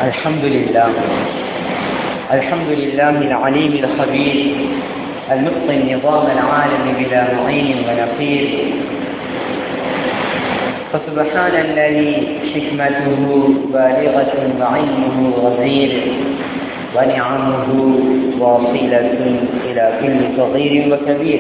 الحمد لله الحمد لله العليم الخبير المتقن نظام العالم بلا معين ونقير فسبحان الذي حكمته بالغة وعلمه غزير ونعمه واصلة إلى كل صغير وكبير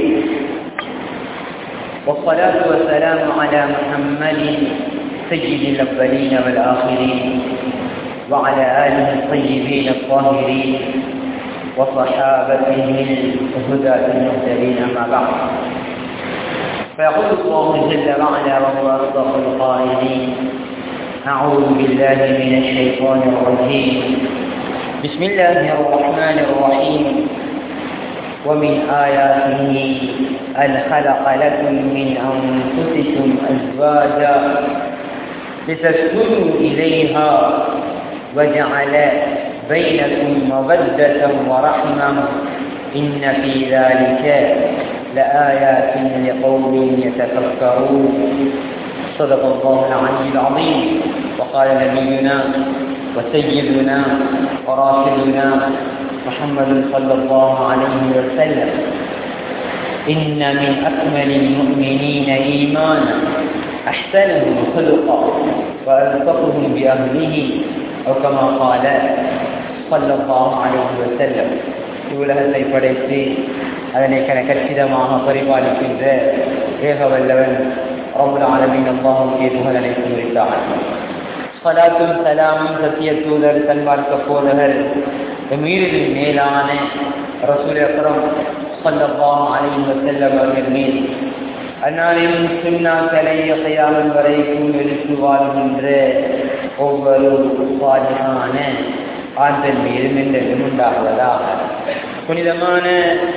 والصلاة والسلام على محمد سيد الأولين والآخرين وعلى آله الطيبين الطاهرين وصحابته الهداة المهتدين أما بعد فيقول الله جل وعلا وهو أصدق القائلين أعوذ بالله من الشيطان الرجيم بسم الله الرحمن الرحيم ومن آياته أن خلق لكم من أنفسكم أزواجا لتسكنوا إليها وجعل بينكم مودة ورحمة إن في ذلك لآيات لقوم يتفكرون صدق الله العلي العظيم وقال نبينا وسيدنا وراشدنا محمد صلى الله عليه وسلم إن من أكمل المؤمنين إيمانا أحسنهم خلقا وألطفهم بأهله أو كما قال صلى الله عليه وسلم இவ்வுலகத்தை படைத்து அதனை கன கச்சிதமாக பரிபாலிக்கின்ற ஏக வல்லவன் ரபுல் ஆலமின் அல்லாஹுக்கே புகழனை குறித்தார் சலாத்தும் சலாமும் சத்திய தூதர் தன்மார்க்க போதகர் மீறில் மேலான ரசூல் அக்ரம் சொல்லப்பாம் அலைவ செல்லம் அவர்கள் மீது அந்நாளிலும் சுண்ணாக்களை கையாளும் வரைக்கும் எடுத்து வாழ்கின்ற ஒவ்வொரு சுவாதியான ஆண்கள் மீதும் என்றென்றும் உண்டாகுவதாக புனிதமான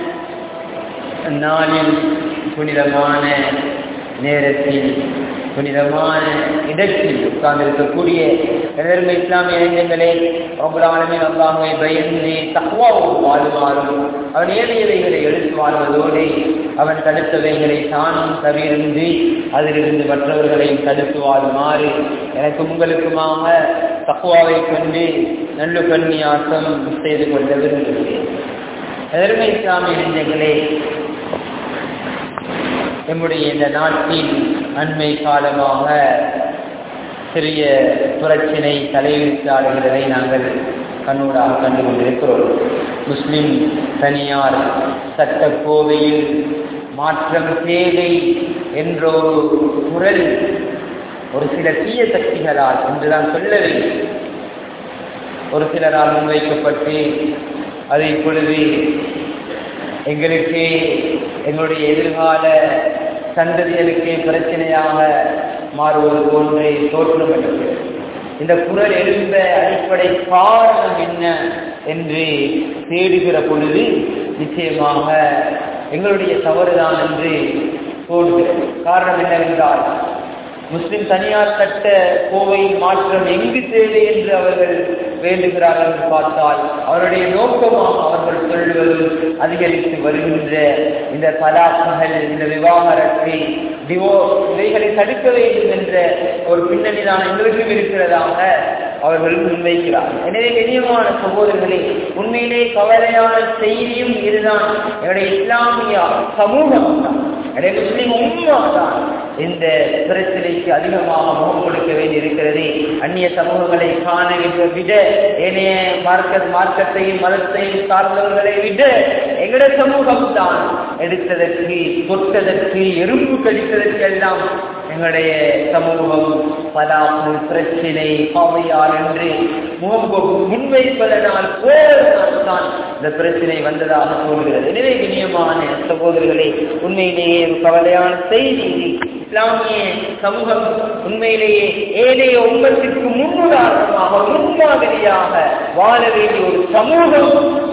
நாளில் புனிதமான நேரத்தில் புனிதமான இடத்தில் உட்கார்ந்திருக்கக்கூடிய எதர்ம இஸ்லாமிய இளைஞர்களே பிரபுலானமே அல்லாமை பயந்து தக்குவாவும் வாழுமாறும் அவன் ஏழையவைகளை எடுத்து வாழ்வதோடு அவன் தடுத்தவைகளை தானும் தவிர்ந்து அதிலிருந்து மற்றவர்களையும் தடுத்து வாழுமாறு எனக்கு உங்களுக்குமாக தக்குவாவை கொண்டு நல்ல கண்ணியாசம் செய்து கொள்ள விரும்புகிறேன் எதர்ம இஸ்லாமிய இளைஞர்களே நம்முடைய இந்த நாட்டில் அண்மை காலமாக சிறிய பிரச்சினை தலைவிரித்தாடுகிறதை நாங்கள் கண்ணூடாக கண்டு கொண்டிருக்கிறோம் முஸ்லிம் தனியார் சட்ட கோவையில் மாற்றம் தேவை என்ற ஒரு குரல் ஒரு சில தீய சக்திகளால் என்றுதான் சொல்லவில்லை ஒரு சிலரால் முன்வைக்கப்பட்டு அது இப்பொழுது எங்களுக்கு எங்களுடைய எதிர்கால சந்ததிகளுக்கு பிரச்சனையாக மாறுவது போன்றே தோற்றம் எடுக்கிறது இந்த குரல் எழுந்த அடிப்படை காரணம் என்ன என்று தேடுகிற பொழுது நிச்சயமாக எங்களுடைய தவறுதான் என்று தோன்றுகிறது காரணம் என்னவென்றால் முஸ்லிம் தனியார் சட்ட கோவை மாற்றம் எங்கு தேவை என்று அவர்கள் வேண்டுகிறார்கள் என்று பார்த்தால் அவருடைய நோக்கமாக அவர்கள் சொல்வது அதிகரித்து வருகின்ற இந்த தலாக்குகள் இந்த விவாகரத்தை டிவோர்ஸ் இவைகளை தடுக்க வேண்டும் என்ற ஒரு பின்னணிதான் எங்களுக்கும் இருக்கிறதாக அவர்கள் முன்வைக்கிறார் எனவே கண்ணியமான சகோதரர்களே உண்மையிலே கவலையான செய்தியும் இதுதான் என்னுடைய இஸ்லாமிய சமூகம் தான் என்னுடைய முஸ்லிம் உண்மா தான் இந்த பிரச்சனைக்கு அதிகமாக முகம் கொடுக்க வேண்டி இருக்கிறது அந்நிய சமூகங்களை காண விட ஏனைய மார்க்க மார்க்கத்தையும் மதத்தையும் சார்ந்தவர்களை விட எங்கட சமூகம் தான் எடுத்ததற்கு தொட்டதற்கு எறும்பு கடித்ததற்கு எல்லாம் எங்களுடைய சமூகம் பலாப்பு பிரச்சினை பாவையார் என்று முகம் முன்வைப்பதனால் தான் இந்த பிரச்சனை வந்ததாக தோன்றுகிறது எனவே இனியமான சகோதரர்களே உண்மையிலேயே ஒரு கவலையான செய்தி இஸ்லாமிய சமூகம் உண்மையிலேயே ஏழைய உண்மத்திற்கு முன்னுதாரணமாக முன்மாதிரியாக வாழ வேண்டிய ஒரு சமூகம்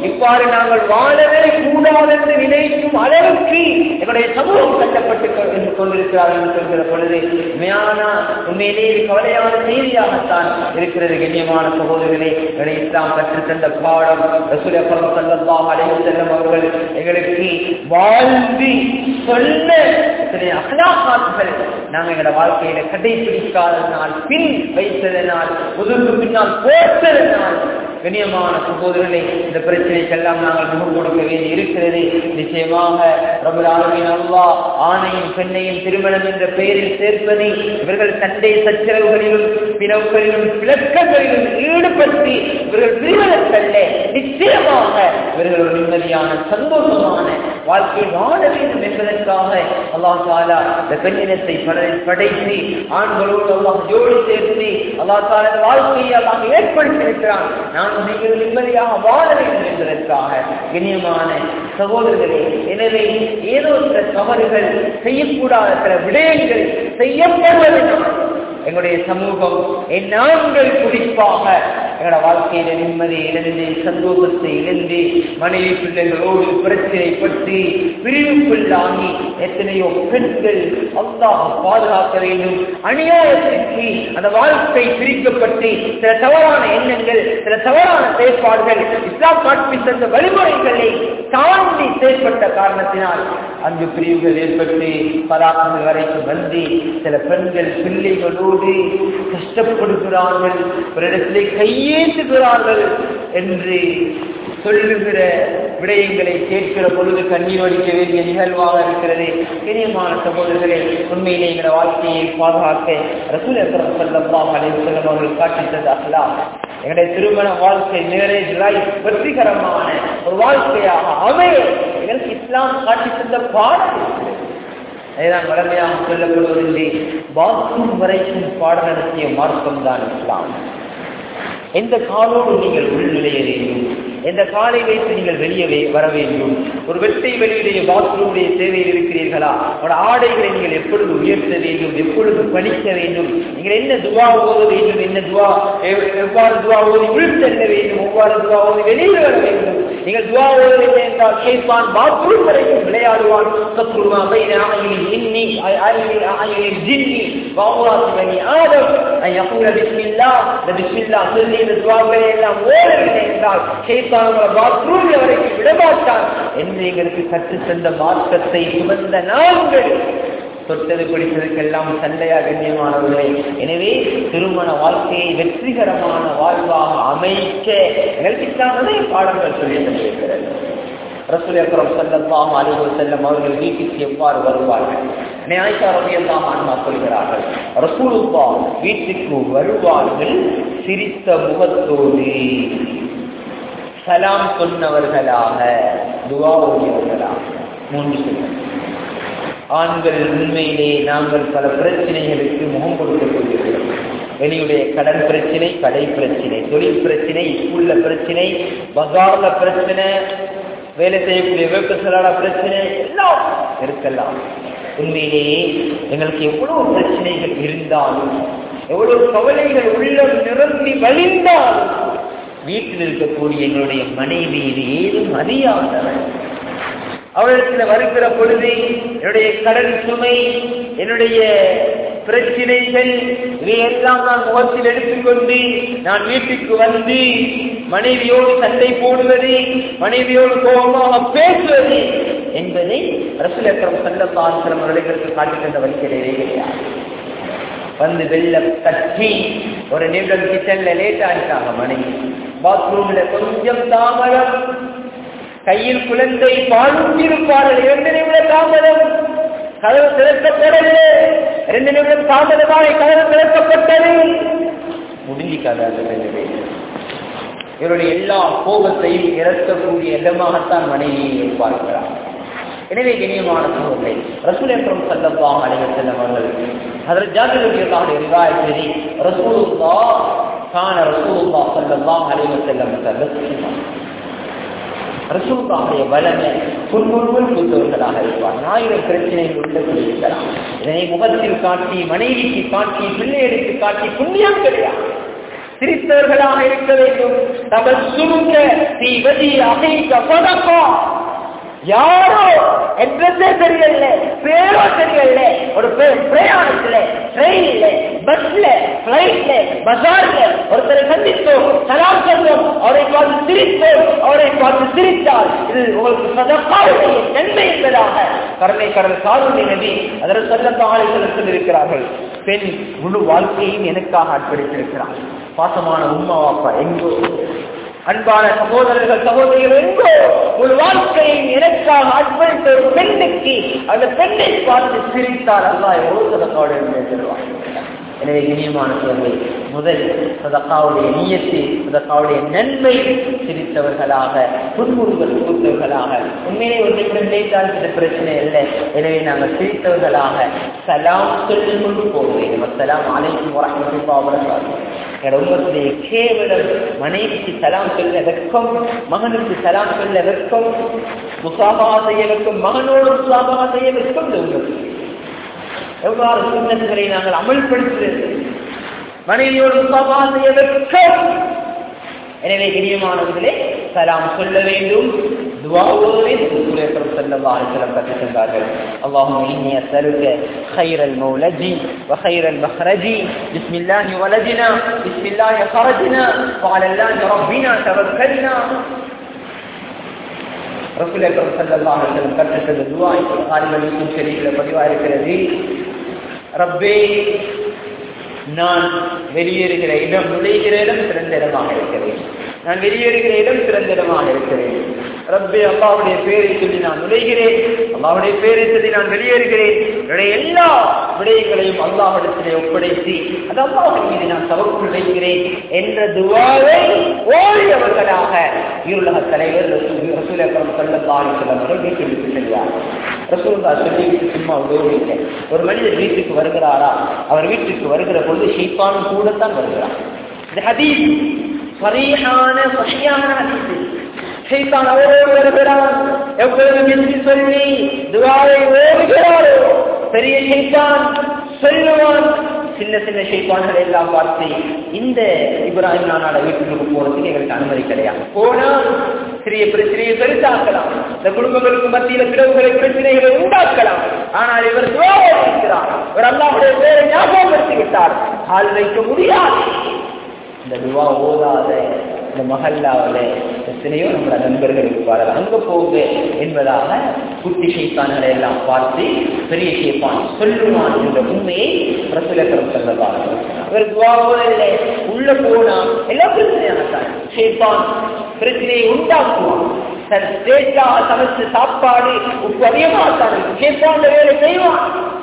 இவ்வாறு நாங்கள் வாழவே கூடாது என்று நினைக்கும் அளவுக்கு எங்களுடைய சமூகம் கட்டப்பட்டு கொண்டு கொண்டிருக்கிறார்கள் என்று சொல்கிற பொழுது உண்மையான உண்மையிலேயே இது கவலையான செய்தியாகத்தான் இருக்கிறது கண்ணியமான சகோதரர்களே எங்களை இஸ்லாம் கற்றுத்தந்த பாடம் ரசூல் அக்ரம் ஸல்லல்லாஹு அலைஹி வஸல்லம் அவர்கள் எங்களுக்கு வாழ்ந்து சொன்ன இத்தனை அகலாக்காத்துகள் நாங்கள் எங்களோட வாழ்க்கையில கடைபிடிக்காததனால் பின் வைத்ததனால் முதுகு பின்னால் போட்டதனால் கண்ணியமான சகோதரர்களே இந்த பிரச்சனைக்கெல்லாம் நாங்கள் முகம் கொடுக்க வேண்டி இருக்கிறது நிச்சயமாக பிரபல ஆளுமையின் அல்லா ஆணையும் பெண்ணையும் திருமணம் என்ற பெயரில் சேர்ப்பதை இவர்கள் சண்டை சச்சரவுகளிலும் பிளவுகளிலும் விளக்கங்களிலும் ஈடுபட்டு இவர்கள் பிரிவதற்கல்ல நிச்சயமாக இவர்கள் ஒரு நிம்மதியான சந்தோஷமான வாழ்க்கை வாழ வேண்டும் என்பதற்காக அல்லாஹ் தாலா இந்த பெண்ணினத்தை படை- படைத்து ஆண்களோடு அல்லாஹ் ஜோடி சேர்த்து அல்லாஹ் தாலா இந்த வாழ்க்கையை அல்லாஹ் ஏற்படுத்தியிருக்கிறான் நான் நீங்கள் நிம்மதியாக வாழ வேண்டும் என்பதற்காக இனியமான சகோதரர்களே எனவே ஏதோ சில தவறுகள் செய்யக்கூடாத சில விடயங்கள் செய்யப்படுவதனால் எங்களுடைய சமூகம் என் நாங்கள் குறிப்பாக எங்களோட வாழ்க்கையில நிம்மதி இழந்து சந்தோஷத்தை இழந்து மனைவி பிள்ளைகளோடு பிரச்சனை பற்றி பிரிவுக்குள்ளாகி எத்தனையோ பெண்கள் அல்லாஹ் பாதுகாக்க வேண்டும் அநியாயத்திற்கு அந்த வாழ்க்கை பிரிக்கப்பட்டு சில தவறான எண்ணங்கள் சில தவறான செயற்பாடுகள் இஸ்லாம் காட்சி தந்த வழிமுறைகளை தாண்டி செயற்பட்ட காரணத்தினால் அங்கு பிரிவுகள் ஏற்பட்டு பராக்கங்கள் வரைக்கும் வந்து சில பெண்கள் பிள்ளைகளோடு கஷ்டப்படுகிறார்கள் ஒரு இடத்திலே கையேந்துகிறார்கள் என்று சொல்லுகிற விடயங்களை கேட்கிற பொழுது கண்ணீர் வடிக்க வேண்டிய நிகழ்வாக இருக்கிறது இனியமான சகோதரர்களே உண்மையிலே எங்களோட வாழ்க்கையை பாதுகாக்க ரசூல் அக்ரம் ஸல்லல்லாஹு அலைஹி வஸல்லம் அவர்கள் காட்டித்தது அஹ்லாம் எங்களுடைய திருமண வாழ்க்கை மேரேஜ் லைஃப் வெற்றிகரமான ஒரு வாழ்க்கையாக அமைய எங்களுக்கு இஸ்லாம் காட்டி தந்த பாடம் அதுதான் வளமையாக சொல்லப்படுவதில்லை பாத்ரூம் வரைக்கும் பாடம் நடத்திய மார்க்கம் தான் இஸ்லாம் எந்த காலோடு நீங்கள் உள்நுழைய வேண்டும் எந்த காலை வைத்து நீங்கள் வெளியே வே- வர வேண்டும் ஒரு வெட்டை வெளியுடைய பாத்ரூமுடைய தேவையில் இருக்கிறீர்களா உங்களோட ஆடைகளை நீங்கள் எப்பொழுது உயர்த்த வேண்டும் எப்பொழுது பணிக்க வேண்டும் நீங்கள் என்ன துவா ஓத வேண்டும் என்ன துவா எவ்- எவ்வாறு துவா ஓதி உள் செல்ல வேண்டும் எவ்வாறு துவா ஓதி வெளியில் வர வேண்டும் நீங்கள் துவா ஓதவில்லை என்றால் கேட்பான் பாத்ரூம் வரைக்கும் விளையாடுவான் சத்ருமா பைன ஆயிலில் இன்னி ஆயிலில் ஆயிலில் ஜின்னி வாவாசி பனி ஆதம் அன் யகூல பிஸ்மில்லா இந்த பிஸ்மில்லா சொல்லி இந்த துவாக்களை எல்லாம் ஓடவில்லை என்றால் ஷைத்தான் உங்களை பாத்ரூம்ல வரைக்கும் விடமாட்டான் என்று எங்களுக்கு கற்றுத் தந்த மார்க்கத்தை சுமந்த நாங்கள் தொட்டது பிடித்ததுக்கெல்லாம் சண்டையா கண்ணியமானவர்களே எனவே திருமண வாழ்க்கையை வெற்றிகரமான வாழ்வாக அமைக்க எங்களுக்கு இஸ்லாமதே பாடங்கள் சொல்லி தந்திருக்கிறது ரசூல் அக்ரம் ஸல்லல்லாஹு அலைஹி வஸல்லம் அவர்கள் வீட்டுக்கு எவ்வாறு வருவார்கள் என்னை ஆயிஷா ரலியல்லாஹு அன்ஹா சொல்கிறார்கள் ரசூலுல்லாஹ் வீட்டுக்கு வருவார்கள் சிரித்த முகத்தோடு சலாம் சொன்னவர்களாக துவா ஓடியவர்களாக மூன்று சொல்லுங்கள் ஆண்கள் உண்மையிலே நாங்கள் பல பிரச்சனைகளுக்கு முகம் கொடுத்துக் கொண்டிருக்கிறோம் வெளியுடைய கடன் பிரச்சனை கடை பிரச்சனை தொழில் பிரச்சனை ஸ்கூல்ல பிரச்சனை பஜார்ல பிரச்சனை வேலை செய்யக்கூடிய வேப்பசலாட பிரச்சனை எல்லாம் இருக்கலாம் உண்மையிலேயே எங்களுக்கு எவ்வளவு பிரச்சனைகள் இருந்தாலும் எவ்வளவு கவலைகள் உள்ளம் நிரம்பி வழிந்தாலும் வீட்டில் இருக்கக்கூடிய எங்களுடைய மனைவி இது ஏதும் அறியாதவன் அவரிடத்தில் வருகிற பொழுது என்னுடைய கடன் சுமை என்னுடைய பிரச்சனைகள் இதையெல்லாம் நான் முகத்தில் எடுத்துக்கொண்டு நான் வீட்டுக்கு வந்து மனைவியோடு சண்டை போடுவது மனைவியோடு கோபமாக பேசுவது என்பதை ரசூலக்கரம் சண்டப்பாசிரம் அவர்களுக்கு காட்டித் தந்த வழிகிறதே கிடையாது வந்து வெள்ள தட்டி ஒரு நிமிடம் கிச்சன்ல லேட் ஆகிட்டாங்க மனைவி பாத்ரூம்ல கொஞ்சம் தாமதம் கையில் குழந்தை பாலூட்டியிருப்பார்கள் இரண்டு நிமிட தாமதம் கதவு திறக்கப்படவில்லை இரண்டு நிமிடம் தாமதமாக கதவு திறக்கப்பட்டது முடிஞ்சு கதை அந்த ரெண்டு பேர் இவருடைய எல்லா கோபத்தையும் இறக்கக்கூடிய இடமாகத்தான் மனைவியை எதிர்பார்க்கிறார் எனவே இனியமான சூழ்நிலை ரசூல் என்றும் சல்லல்லாஹ் அலைஹி வஸல்லம் அவர்கள் ஹஜ்ரத் ஜாபிர் ரலியல்லாஹு ரிவாயத்திலே ரசூலுல்லாஹ் கான ரசூலுல்லாஹ் ஸல்லல்லாஹு அலைஹி வஸல்லம் தபஸ்ஸுமா ரசூலுல்லாஹுடைய வளமை புன்முறுவல் பூத்தவர்களாக இருப்பார் ஆயிரம் பிரச்சனைகள் உள்ளத்தில் இருக்கலாம் இதனை முகத்தில் காட்டி மனைவிக்கு காட்டி பிள்ளைகளுக்கு காட்டி புண்ணியம் கிடையாது சிரித்தவர்களாக இருக்க வேண்டும் தமல் சுருங்க தீவதி அகைக்க பதக்கா யாரோ எட்ரஸே தெரியல பேரோ தெரியல ஒரு பிரயாணத்துல ட்ரெயின்ல பஸ்ல பிளைட்ல பஜார்ல ஒருத்தரை சந்தித்தோம் சலாம் சொல்வோம் அவரை பார்த்து சிரித்தோம் அவரை பார்த்து சிரித்தால் இது உங்களுக்கு சதப்பாவுடைய நன்மை என்பதாக கருணை கடல் காரணி நபி அதற்கு சல்லத்த ஆலைகளுக்கு இருக்கிறார்கள் பெண் முழு வாழ்க்கையும் எனக்காக அர்ப்பணித்திருக்கிறார் பாசமான உம்மா வாப்பா எங்கோ அன்பான சகோதரர்கள் சகோதரிகள் எங்கோ ஒரு வாழ்க்கையை எனக்காக அர்ப்பணித்த ஒரு பெண்ணுக்கு அந்த பெண்ணை பார்த்து சிரித்தால் அல்லா எவ்வளவு சதக்காவோடு தருவார் எனவே இனியமான சொல்லை முதல் சதக்காவுடைய நீயத்தை சதக்காவுடைய நன்மை சிரித்தவர்களாக புன்முறுவல் கொடுத்தவர்களாக உண்மையிலே ஒன்றை நினைத்தால் இந்த பிரச்சனை இல்லை எனவே நாங்கள் சிரித்தவர்களாக சலாம் சொல்லிக் கொண்டு போவோம் நம்ம சலாம் அனைத்தும் வரமத்துல்லாவரகாகும் என் உலகத்துடைய கேவலம் மனைவிக்கு சலாம் சொல்ல வெக்கம் மகனுக்கு சலாம் சொல்ல வெக்கம் முசாபா செய்ய வெக்கம் மகனோடு முசாபா செய்ய வெக்கம் இந்த உலகத்தில் எவ்வாறு சுண்ணத்துகளை நாங்கள் அமல்படுத்துவது மனைவியோடு முசாபா செய்ய வெக்கம் எனவே இனியமானவர்களே சலாம் சொல்ல வேண்டும் துவாவோடு சூரியக்கரம் செல்லவா அலிசலம் கற்றுச் சென்றார்கள் اللهم إني أسألك خير المولد وخير المخرج بسم الله ولدنا بسم الله خرجنا وعلى الله ربنا توكلنا ரசூல் அக்ரம் ஸல்லல்லாஹு அலைஹி வஸல்லம் கற்றுத்தந்த துஆ புகாரியில் முஸ்லிம் ஷரீஃப்ல பதிவாக இருக்கிறது ரப்பே நான் வெளியேறுகிற இடம் நுழைகிற இடம் சிறந்த இடமாக இருக்கிறேன் நான் வெளியேறுகிற இடம் சிறந்த இடமாக இருக்கிறேன் ரப்பே அல்லாவுடைய பேரை சொல்லி நான் நுழைகிறேன் அல்லாவுடைய பேரை சொல்லி நான் வெளியேறுகிறேன் என்னுடைய எல்லா விடயங்களையும் அல்லாஹிடத்திலே ஒப்படைத்து அது அல்லாஹின் மீது நான் தவக்குள் வைக்கிறேன் என்ற துவாவை ஓடியவர்களாக இருளக தலைவர் ரசூல் அக்கரம் சல்லல்லாஹு அலைஹி வஸல்லம் அவர்கள் வீட்டில் விட்டு செல்வார் ரசூல்லா சொல்லி சும்மா உதவிங்க ஒரு மனிதர் வீட்டுக்கு வருகிறாரா அவர் வீட்டுக்கு வருகிற பொழுது ஷெய்பானும் கூடத்தான் வருகிறார் இந்த ஹதீஸ் சரியான சரியான ஹதீஸ் ஷைத்தான் அவரோடு வருகிறான் எப்பொழுது மிஞ்சி சொல்லி துவாரை ஓடுகிறாரோ பெரிய ஷைத்தான் சொல்லுவான் சின்ன சின்ன ஷைத்தான்களை எல்லாம் பார்த்து இந்த இப்ராஹிம் நானாட வீட்டுக்கு போறதுக்கு எங்களுக்கு அனுமதி கிடையாது போனா சிறிய பிரச்சனையை பெருசாக்கலாம் இந்த குடும்பங்களுக்கு மத்தியில பிளவுகளை பிரச்சனைகளை உண்டாக்கலாம் ஆனால் இவர் துவாவோடு இருக்கிறார் இவர் அல்லாவுடைய பேரை ஞாபகப்படுத்தி விட்டார் ஆள் வைக்க முடியாது இந்த துவா ஓதாத இந்த மகல்லாவில் எத்தனையோ நம்மளோட நண்பர்கள் இருப்பார்கள் அங்க போக என்பதாக குட்டி ஷேப்பான்களை எல்லாம் பார்த்து பெரிய ஷேப்பான் சொல்லுவான் என்ற உண்மையை பிரசுலக்கரம் சொல்லவார்கள் இவர் துவாவோதில்லை உள்ள போனா எல்லாம் பிரச்சனையாகத்தான் ஷேப்பான் பிரச்சனையை உண்டாக்குவான் தன் ஸ்டேட்டாக சமைச்ச சாப்பாடு உப்பு அதிகமாகத்தான் ஷேப்பான் வேலை செய்வான்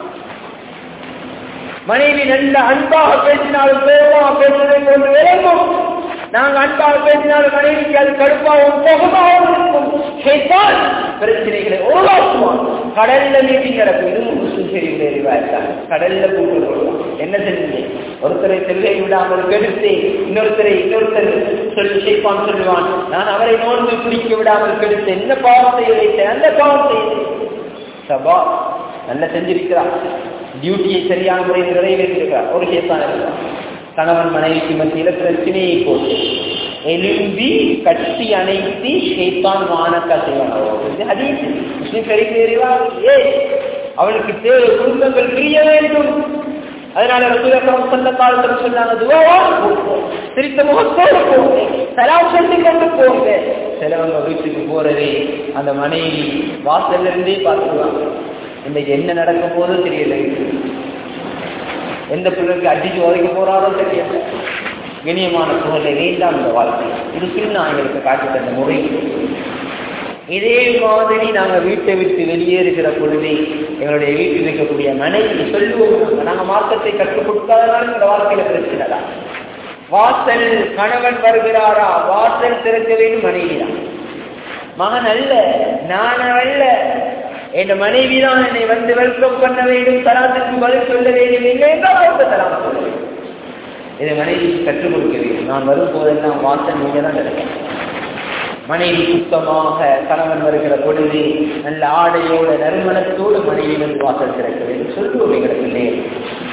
மனைவி நல்ல அன்பாக பேசினாலும் கோபமாக பேசுவதை போன்று விளங்கும் நாங்க அன்பாக பேசினாலும் மனைவிக்கு அது கடுப்பாகவும் கோபமாகவும் இருக்கும் கேட்டால் பிரச்சனைகளை உருவாக்குவான் கடல்ல மீட்டிங் நடக்கும் இது முஸ்லிம் தெரிவில எரிவாயிருக்காங்க கடல்ல கூட்டு வருவான் என்ன செஞ்சு ஒருத்தரை செல்லை விடாமல் கெடுத்து இன்னொருத்தரை இன்னொருத்தர் சொல்லி ஷேப்பான் சொல்லுவான் நான் அவரை நோன்பு பிடிக்க விடாமல் கெடுத்து என்ன பாவம் செய்ய வைத்தேன் அந்த பாவம் செய்தேன் சபா நல்லா செஞ்சிருக்கிறான் டியூட்டியை சரியான முறையில் நிறைவேற்றிருக்கிறார் ஒரு கேஸான இருக்கிறார் கணவன் மனைவிக்கு மத்தியில பிரச்சனையை போட்டு எலும்பி கட்டி அணைத்து ஷேத்தான் வானக்கா செய்வான் ஹதீஸ் முஸ்லிம் பெரிய ஏ அவனுக்கு தேவை குடும்பங்கள் பிரிய வேண்டும் அதனால ரசூலம் சொந்த காலத்தில் சொன்னாங்க துவாவா சிரித்த முகத்தோடு போங்க சலாம் சொல்லி கொண்டு போங்க சிலவங்க வீட்டுக்கு போறது அந்த மனைவி வாசல்ல இருந்தே பார்த்துருவாங்க இன்னைக்கு என்ன நடக்க போதோ தெரியல எந்த பிள்ளைக்கு அடிச்சு உதைக்க போறாரோ தெரியல இனியமான புகழை வேண்டாம் இந்த வாழ்க்கை இது சின்ன எங்களுக்கு காட்டி தந்த முறை இதே மாதிரி நாங்க வீட்டை விட்டு வெளியேறுகிற பொழுது எங்களுடைய வீட்டில் இருக்கக்கூடிய மனைவி சொல்லுவோம் நாங்க மார்க்கத்தை கற்றுக் கொடுக்காதனால இந்த வாழ்க்கையில பிரச்சனை தான் வாசல் கணவன் வருகிறாரா வாசல் திறக்க வேண்டும் மனைவி தான் மகன் அல்ல நான் அல்ல என் மனைவி தான் என்னை வந்து வெல்கம் பண்ண வேண்டும் தராத்துக்கு பதில் சொல்ல வேண்டும் இல்லை என்றால் அவங்க தராம சொல்ல வேண்டும் இதை மனைவி கற்றுக் கொடுக்க வேண்டும் நான் வரும் போதெல்லாம் வாசல் நீங்க தான் கிடைக்கும் மனைவி சுத்தமாக கணவன் வருகிற பொழுது நல்ல ஆடையோட நறுமணத்தோடு மனைவி வந்து வாசல் திறக்க வேண்டும் சொல்லுவோம் எங்களுக்கு இல்லையே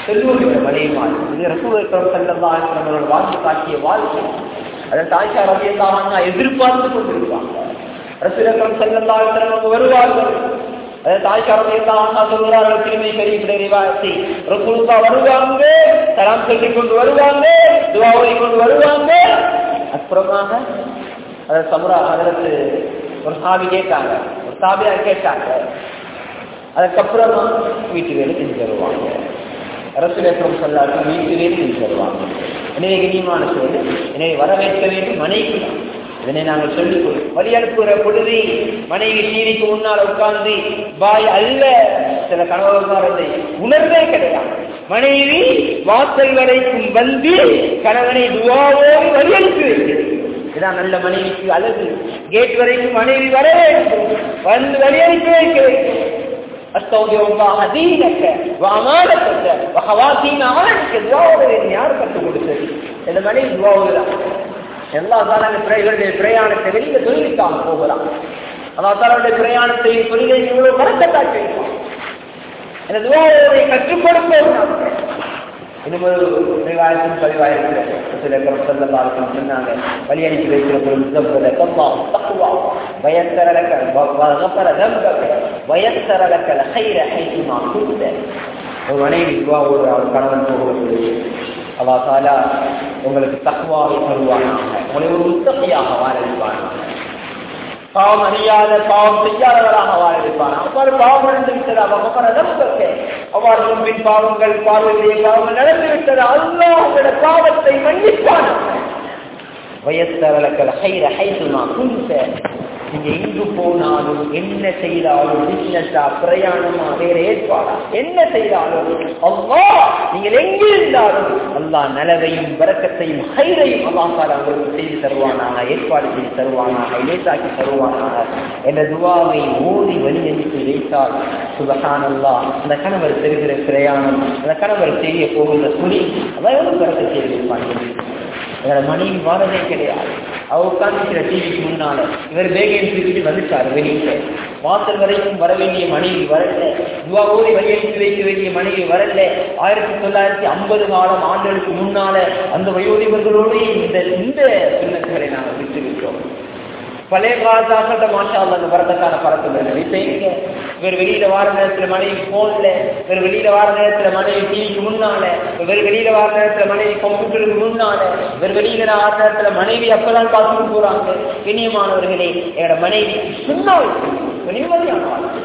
செல்லுகிற மனைவிமார் இது ரசூலுல்லாஹி ஸல்லல்லாஹு அலைஹி வஸல்லம் வாழ்ந்து காட்டிய வாழ்க்கை அதற்கு ஆயிஷா ரலியல்லாஹு அன்ஹா எதிர்பார்த்து கொண்டிருப்பாங்க ரசூலுல்லாஹி ஸல்லல்லாஹு அலைஹி வஸல்லம் வருவார்கள் அதற்கு ஆயிஷா ரலியல்லாஹு அன்ஹா சொல்கிறார்கள் திருமை பெரிய ரிவாயத்தை ரசூலுல்லாஹ் வருவாங்க சலாம் சொல்லிக் கொண்டு வருவாங்க துஆ கொண்டு வருவாங்க அப்புறமாக அதை சமுரா அதற்கு ஒரு சாவி கேட்டாங்க ஒரு சாபியா கேட்டாங்க அதுக்கப்புறமா வீட்டு வேலை செஞ்சு தருவாங்க அரசுலேற்றம் சொல்லாட்டும் வீட்டு வேலை செஞ்சு தருவாங்க எனவே கண்ணியமான சொல்லு எனவே வரவேற்க வேண்டும் மனைவி இதனை நாங்கள் சொல்லிக் கொள் வழி அனுப்புகிற பொழுது மனைவி சீரிக்கு முன்னால் உட்கார்ந்து பாய் அல்ல சில கணவர்மாரதை உணர்வே கிடையாது மனைவி வாசல் வரைக்கும் வந்து கணவனை துவாவோடு வழி அனுப்பி வைக்கிறது இதான் நல்ல மனைவிக்கு அழகு கேட் வரைக்கும் மனைவி வர வேண்டும் வந்து வழி அனுப்பி வைக்க வேண்டும் أستودع الله دينك وأمانتك وخواتيم عملك துவாவோடு யார் கற்றுக் கொடுத்தது இந்த மனைவி துவாவோடு தான் எல்லா தாராங்க இவருடைய பிரயாணத்தை வெளியில தொழிலுக்காக போகலாம் அல்லா தாராவுடைய பிரயாணத்தை தொழிலை இவ்வளவு மறக்கத்தாக்கி வைப்பான் இந்த துவாவோரை கற்றுக் கொடுப்போம் இன்னும் ஒரு ரிவாயத்தின் பதிவாயிருக்கிறது சில கருத்தல்லாருக்கும் சொன்னாங்க வழி அனுப்பி வைக்கிற பொழுது கம்மா தக்குவா வயசரலக்க வகப்பர தம்பக்க வயசரலக்கல ஹைர ஹைசுமா குத்த ஒரு மனைவி துவாவோடு அவர் கணவன் போகிறது அல்லா தாலா உங்களுக்கு தக்குவாவை தருவானாக உங்களை ஒரு முத்தகையாக வாழ பாவம் அறியாத பாவம் செய்யாதவராக வாழ இருப்பான் அவ்வாறு பாவம் நடந்து விட்டது அவன் நம்பக்க அவ்வாறு முன்பின் பாவங்கள் பார்வையிலே பாவங்கள் நடந்து விட்டது அல்லா உங்களோட பாவத்தை மன்னிப்பான் வயசரலக்கல் ஹைர ஹைசுமா குந்த நீங்க எங்கு போனாலும் என்ன செய்தாலும் பிசினஸா பிரயாணமா வேற ஏற்பாடா என்ன செய்தாலும் அவ்வா நீங்கள் எங்கே இருந்தாலும் அல்லா நலவையும் வரக்கத்தையும் ஹைரையும் அல்லாஹால உங்களுக்கு செய்து தருவானாக ஏற்பாடு செய்து தருவானாக இலேசாக்கி தருவானாக என்ற துவாவை ஓதி வழி அனுப்பி வைத்தால் சுபகான் அல்லா அந்த கணவர் பெறுகிற பிரயாணம் அந்த கணவர் செய்ய போகின்ற துணி அதாவது வரக்க செய்து வைப்பாங்க வேற மனைவி வாரதே கிடையாது அவ உட்கார்ந்து டிவிக்கு முன்னால இவர் பேகையை தூக்கிட்டு வந்துட்டாரு வெளியில வாசல் வரைக்கும் வர வேண்டிய மனைவி வரல துவாவோடி வழியெடுத்து வைக்க வேண்டிய மனைவி வரல ஆயிரத்தி தொள்ளாயிரத்தி ஐம்பது காலம் ஆண்டுகளுக்கு முன்னால அந்த வயோதிபர்களோடு இந்த இந்த சின்னங்களை நாங்கள் விட்டு விட்டோம் பழைய காலத்தாக்கட்ட மாஷா அல்ல அந்த வரதக்கான பறக்குது இப்ப எங்க இவர் வெளியில வார நேரத்துல மனைவி போன்ல இவர் வெளியில வார நேரத்துல மனைவி டிவிக்கு முன்னால இவர் வெளியில வார நேரத்துல மனைவி கம்ப்யூட்டருக்கு முன்னால இவர் வெளியில வார நேரத்துல மனைவி அப்பதான் பார்த்துட்டு போறாங்க இனியமானவர்களே என்னோட மனைவி சுண்ணா நிம்மதியான வாழ்க்கை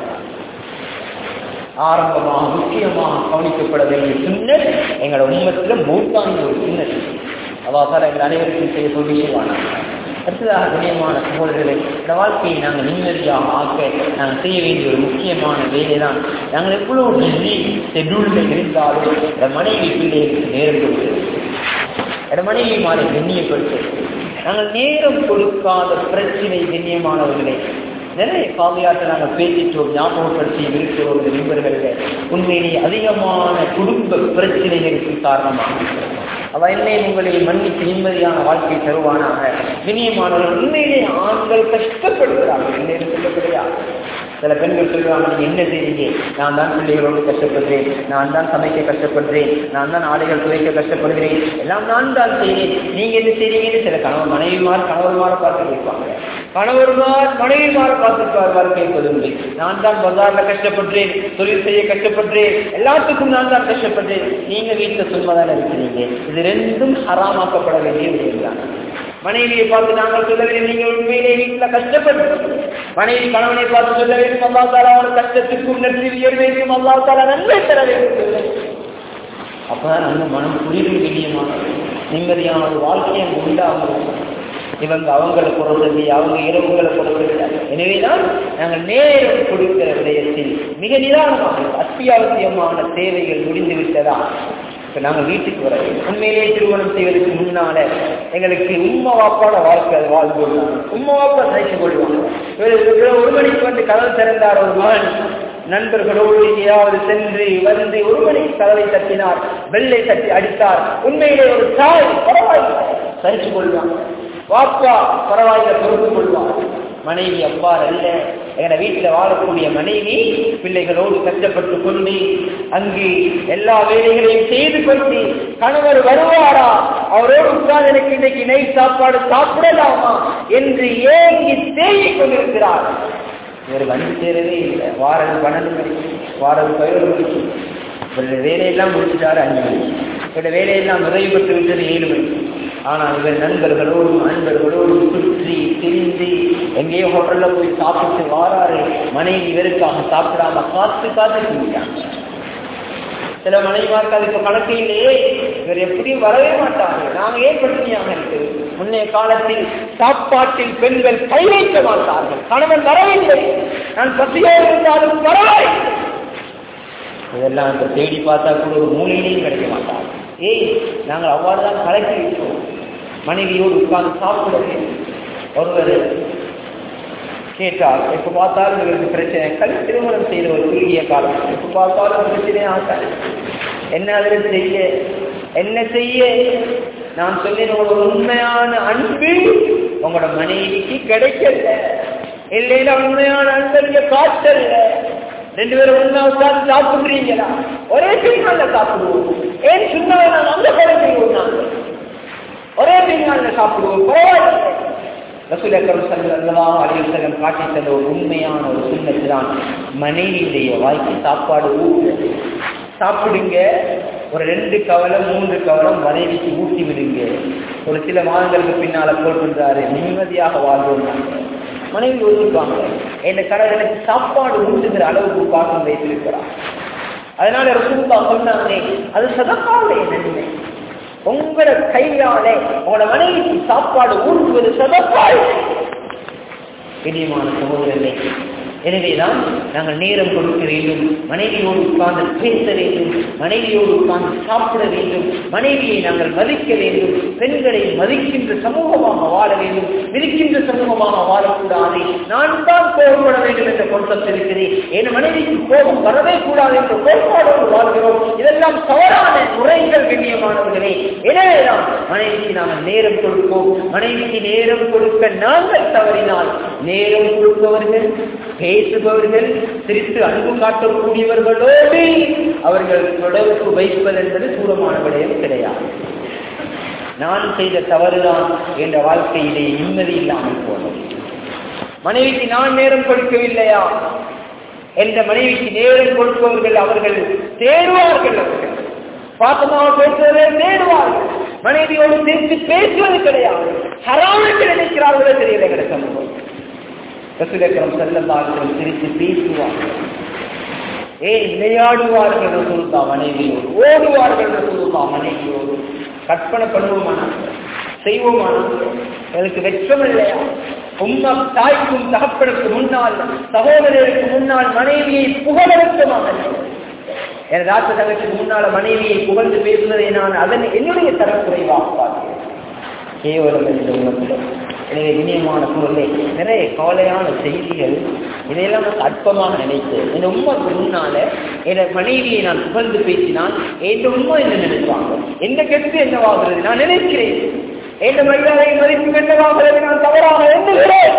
ஆரம்பமாக முக்கியமாக கவனிக்கப்பட வேண்டிய சுண்ணல் எங்களோட உண்மத்துல மூத்தாங்க ஒரு சுண்ணல் அதாவது எங்கள் அனைவருக்கும் செய்ய சொல்லிடுவானா அடுத்ததாக கண்ணியமான சகோதரர்களை இந்த வாழ்க்கையை நாங்கள் நிம்மதியாக ஆக்க நாங்கள் செய்ய வேண்டிய ஒரு முக்கியமான வேலை தான் நாங்கள் எவ்வளவு பிஸி ஷெட்யூலில் இருந்தாலும் இந்த மனைவி பிள்ளைகளுக்கு நேரம் கொடுக்கிறது இந்த மனைவி மாறி கண்ணியப்படுத்து நாங்கள் நேரம் கொடுக்காத பிரச்சனை கண்ணியமானவர்களே நிறைய காவியாட்ட நாங்கள் பேசிட்டோம் ஞாபகப்படுத்தி இருக்கிறோம் இந்த நண்பர்களில் உண்மையிலேயே அதிகமான குடும்ப பிரச்சனைகளுக்கு காரணமாக அவ என்னை உங்களை மன்னித்து நிம்மதியான வாழ்க்கை தருவானாக இனியமானவர்கள் உண்மையிலே ஆண்கள் கஷ்டப்படுகிறார்கள் இல்லை சொல்ல கிடையாது சில பெண்கள் சொல்லுவாங்க நீங்க என்ன செய்றீங்க நான் தான் பிள்ளைகளோடு கஷ்டப்படுறேன் நான் தான் சமைக்க கஷ்டப்படுறேன் நான் தான் ஆடைகள் துவைக்க கஷ்டப்படுகிறேன் எல்லாம் நான் தான் செய்கிறேன் நீங்க என்ன செய்றீங்கன்னு சில கணவன் மனைவிமார் கணவர்மார பார்த்து கேட்பாங்க கணவர்மார் மனைவிமார பார்த்து கேட்பதுண்டு நான் தான் பஜார்ல கஷ்டப்படுறேன் தொழில் செய்ய கஷ்டப்படுறேன் எல்லாத்துக்கும் நான் தான் கஷ்டப்படுறேன் நீங்க வீட்டுல சும்மாதான் இருக்கிறீங்க இது ரெண்டும் ஹராமாக்கப்பட வேண்டிய விஷயம் மனைவியை பார்த்து நாங்கள் சொல்ல வேண்டும் நீங்கள் உண்மையிலே வீட்டுல கஷ்டப்பட்டு மனைவி கணவனை பார்த்து சொல்ல வேண்டும் அல்லா தாலா அவன் கஷ்டத்துக்கும் நன்றி உயர் வேண்டும் அல்லா தாலா நன்மை தர வேண்டும் அப்பதான் அந்த மனம் புரிவு வெளியமான நிம்மதியான ஒரு வாழ்க்கையை உண்டாகும் இவங்க அவங்களை குறைந்தது அவங்க இரவுகளை குறைந்தது எனவேதான் நாங்கள் நேரம் கொடுக்கிற விடயத்தில் மிக நிதானமாக அத்தியாவசியமான தேவைகள் முடிந்து விட்டதா இப்ப நாங்க வீட்டுக்கு வர உண்மையிலேயே திருமணம் செய்வதற்கு முன்னால எங்களுக்கு உண்மை வாப்பாட வாழ்க்கை வாழ்ந்து உண்மை வாப்பா நினைச்சு கொள்வாங்க ஒரு மணிக்கு வந்து கதவு திறந்தார் ஒரு மகன் நண்பர்களோடு எங்கேயாவது சென்று வந்து ஒரு மணிக்கு கதவை தட்டினார் வெள்ளை தட்டி அடித்தார் உண்மையிலே ஒரு தாய் பரவாயில்லை சகிச்சு கொள்வாங்க வாப்பா பரவாயில்லை பொறுத்து கொள்வார் மனைவி அவ்வாறு அல்ல எங்க வீட்டுல வாழக்கூடிய மனைவி பிள்ளைகளோடு கஷ்டப்பட்டு கொண்டு அங்கு எல்லா வேலைகளையும் செய்து கொண்டு கணவர் வருவாரா அவரோடு உட்கார்ந்து எனக்கு இன்றைக்கு நெய் சாப்பாடு சாப்பிடலாமா என்று ஏங்கி தேங்கிக் கொண்டிருக்கிறார் இவர் வந்து சேரவே இல்லை வாரம் பன்னெண்டு மணிக்கு வாரம் பதினொரு மணிக்கு இவருடைய வேலையெல்லாம் முடிச்சுட்டாரு அஞ்சு மணிக்கு இவருடைய வேலையெல்லாம் நிறைவு பெற்று விட்டது ஏழு மணிக்கு ஆனால் இவர் நண்பர்களோடும் நண்பர்களோடும் சுற்றி திரிந்து எங்கேயோ ஹோட்டல்ல போய் சாப்பிட்டு வாராரு மனைவி இவருக்காக சாப்பிடாம காத்து காத்து செஞ்சாங்க சில மனைவிமாருக்கு அதுக்கு கணக்கு இல்லையே இவர் எப்படியும் வரவே மாட்டாங்க நாங்க ஏன் பிரச்சனையாக இருக்கு முன்னைய காலத்தில் சாப்பாட்டில் பெண்கள் கை வைக்க மாட்டார்கள் கணவன் வரவில்லை நான் பசியாக இருந்தாலும் பரவாயில்லை இதெல்லாம் இப்ப தேடி பார்த்தா கூட ஒரு மூலையிலையும் கிடைக்க மாட்டாங்க ஏய் நாங்கள் அவ்வாறுதான் கலக்கி வைப்போம் மனைவியோடு உட்கார்ந்து சாப்பிட வேண்டும் ஒருவர் கேட்டார் எப்ப பார்த்தாலும் இவருக்கு பிரச்சனை கல் திருமணம் செய்த ஒரு குறுகிய காலம் எப்ப பார்த்தாலும் பிரச்சனை ஆகாது என்ன அதில் செய்ய என்ன செய்ய நான் சொன்னேன் உங்களோட உண்மையான அன்பு உங்களோட மனைவிக்கு கிடைக்கல இல்லைன்னா உண்மையான அன்பு காட்டல ரெண்டு பேரும் ஒண்ணா உட்கார்ந்து சாப்பிடுறீங்களா ஒரே பின்னால சாப்பிடுவோம் ஏன் சொன்னாங்க நாங்கள் அந்த படம் செய்வோம் நாங்கள் ஒரே பின்னால சாப்பிடுவோம் பரவாயில்லை ரசூல் அக்கரம் சல்லல்லாஹு அலைஹி வஸல்லம் காட்டி தந்த ஒரு உண்மையான ஒரு சுண்ணத்து தான் மனைவியுடைய வாய்க்கு சாப்பாடு ஊட்டு சாப்பிடுங்க ஒரு ரெண்டு கவலம் மூன்று கவலம் மனைவிக்கு ஊட்டி விடுங்க ஒரு சில மாதங்களுக்கு பின்னால போட்டிருந்தாரு நிம்மதியாக வாழ்வோம் மனைவி ஒதுக்குவாங்க என் கடவுள் எனக்கு சாப்பாடு ஊட்டுகிற அளவுக்கு பாக்கம் வைத்திருக்கிறார் அதனால ரசூல்லா சொன்னாங்க அது சதக்காவுடைய நன்மை உங்களோட கையாலே உங்களோட மனைவிக்கு சாப்பாடு ஊட்டுவது சதப்பாடு பிரியமான சகோதரர்களே எனவேதான் நாங்கள் நேரம் கொடுக்க வேண்டும் மனைவியோடு உட்கார்ந்து பேச வேண்டும் மனைவியோடு உட்கார்ந்து சாப்பிட வேண்டும் மனைவியை நாங்கள் மதிக்க வேண்டும் பெண்களை மதிக்கின்ற சமூகமாக வாழ வேண்டும் விதிக்கின்ற சமூகமாக வாழக்கூடாது நான் தான் கோபப்பட வேண்டும் என்ற கொண்டத்தில் இருக்கிறேன் என் மனைவிக்கு கோபம் வரவே கூடாது என்ற கோட்பாடோடு வாழ்கிறோம் இதெல்லாம் தவறான முறைகள் கண்ணியமானவர்களே எனவேதான் மனைவிக்கு நாங்கள் நேரம் கொடுப்போம் மனைவிக்கு நேரம் கொடுக்க நாங்கள் தவறினால் நேரம் கொடுப்பவர்கள் பேசுபவர்கள் சிரித்து அன்பு காட்டக்கூடியவர்களோடு அவர்கள் தொடர்பு வைப்பது என்பது தூரமான விடயம் கிடையாது நான் செய்த தவறுதான் என்ற வாழ்க்கையிலே நிம்மதி இல்லாமல் போனது மனைவிக்கு நான் நேரம் கொடுக்கவில்லையா என்ற மனைவிக்கு நேரம் கொடுப்பவர்கள் அவர்கள் தேடுவார்கள் அவர்கள் பாசமாக பேசுவதை தேடுவார்கள் மனைவியோடு சேர்த்து பேசுவது கிடையாது ஹராமுக்கு நினைக்கிறார்களோ தெரியல எங்களை சமூகம் ரசூலக்கரம் செல்லந்தார்கள் சிரித்து பேசுவார்கள் ஏன் விளையாடுவார்கள் ரசூலுல்லா மனைவியோடு ஓடுவார்கள் ரசூலுல்லா மனைவியோடு கற்பனை பண்ணுவோமானா செய்வோமானா எனக்கு வெட்கம் இல்லையா உம்மா தாய்க்கும் தகப்பனுக்கு முன்னால் சகோதரருக்கு முன்னால் மனைவியை புகழ வெட்கமாக எனது ஆத்த தங்கத்துக்கு முன்னால மனைவியை புகழ்ந்து பேசுவதை நான் அதன் என்னுடைய தரக்குறைவாக பார்க்கிறேன் கேவலம் என்ற உணர்வுடன் எனவே இனியமான பொருளே நிறைய கவலையான செய்திகள் இதையெல்லாம் நான் அற்பமாக நினைத்தேன் என் உண்மைக்கு முன்னால என் மனைவியை நான் புகழ்ந்து பேசினால் என் உண்மை என்ன நினைப்பாங்க எந்த கெட்டு என்னவாகிறது நான் நினைக்கிறேன் எந்த மரியாதை மதிப்பு என்னவாகிறது நான் தவறாக எண்ணுகிறேன்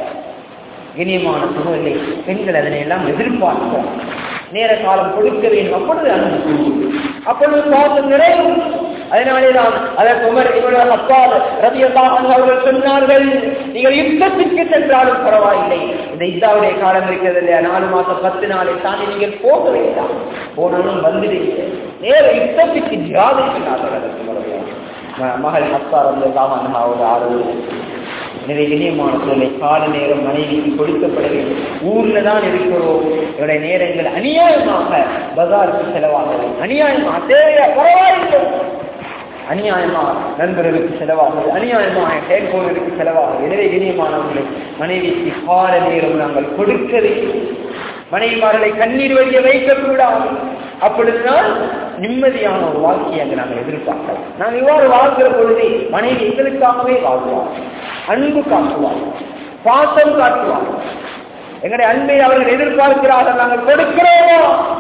இனியமான சூழலை பெண்கள் அதனை எல்லாம் எதிர்பார்க்கிறார் நேர காலம் கொடுக்க வேண்டும் அப்பொழுது அன்பு கூடும். அப்பொழுது பாசம் நிறையும் அதனாலேதான் அதற்கு உமர் இவர்கள் அப்பால் ரவியல்லாஹ் அவர்கள் சொன்னார்கள் நீங்கள் யுத்தத்திற்கு சென்றாலும் பரவாயில்லை இந்த இத்தாவுடைய காலம் இருக்கிறது இல்லையா நாலு மாசம் பத்து நாளை தாண்டி நீங்கள் போக வேண்டாம் போனாலும் வந்துடுங்க நேர யுத்தத்துக்கு ஜியாதை சொன்னார்கள் அதற்கு உமர் ம- மகள் அப்பா ரவியல்லாஹ் அவரோட ஆரோக்கியம் எனவே இனியமான சூழலை கால நேரம் மனைவிக்கு கொடுக்கப்பட வேண்டும் ஊர்ல தான் இருக்கிறோம் என்னுடைய நேரங்கள் அநியாயமாக பஜாருக்கு செலவாகுது அநியாயமா தேவையா பரவாயில்லை அநியாயமா நண்பர்களுக்கு செலவாகுது அநியாயமாக டெலிபோனுக்கு செலவாகுது எனவே இனியமானவர்களை மனைவிக்கு கால நேரம் நாங்கள் கொடுக்க வேண்டும் மனைவிமார்களை கண்ணீர் வழிய வைக்கக்கூடாது அப்பொழுதுதான் நிம்மதியான ஒரு வாழ்க்கையை அங்கு நாங்கள் எதிர்பார்க்கலாம் நாங்கள் இவ்வாறு வாழ்கிற பொழுது மனைவி எங்களுக்காகவே வாழ்வார் அன்பு காட்டுவார் பாசம் காட்டுவார் எங்களுடைய அன்பை அவர்கள் எதிர்பார்க்கிறார்கள் நாங்கள் கொடுக்கிறோமோ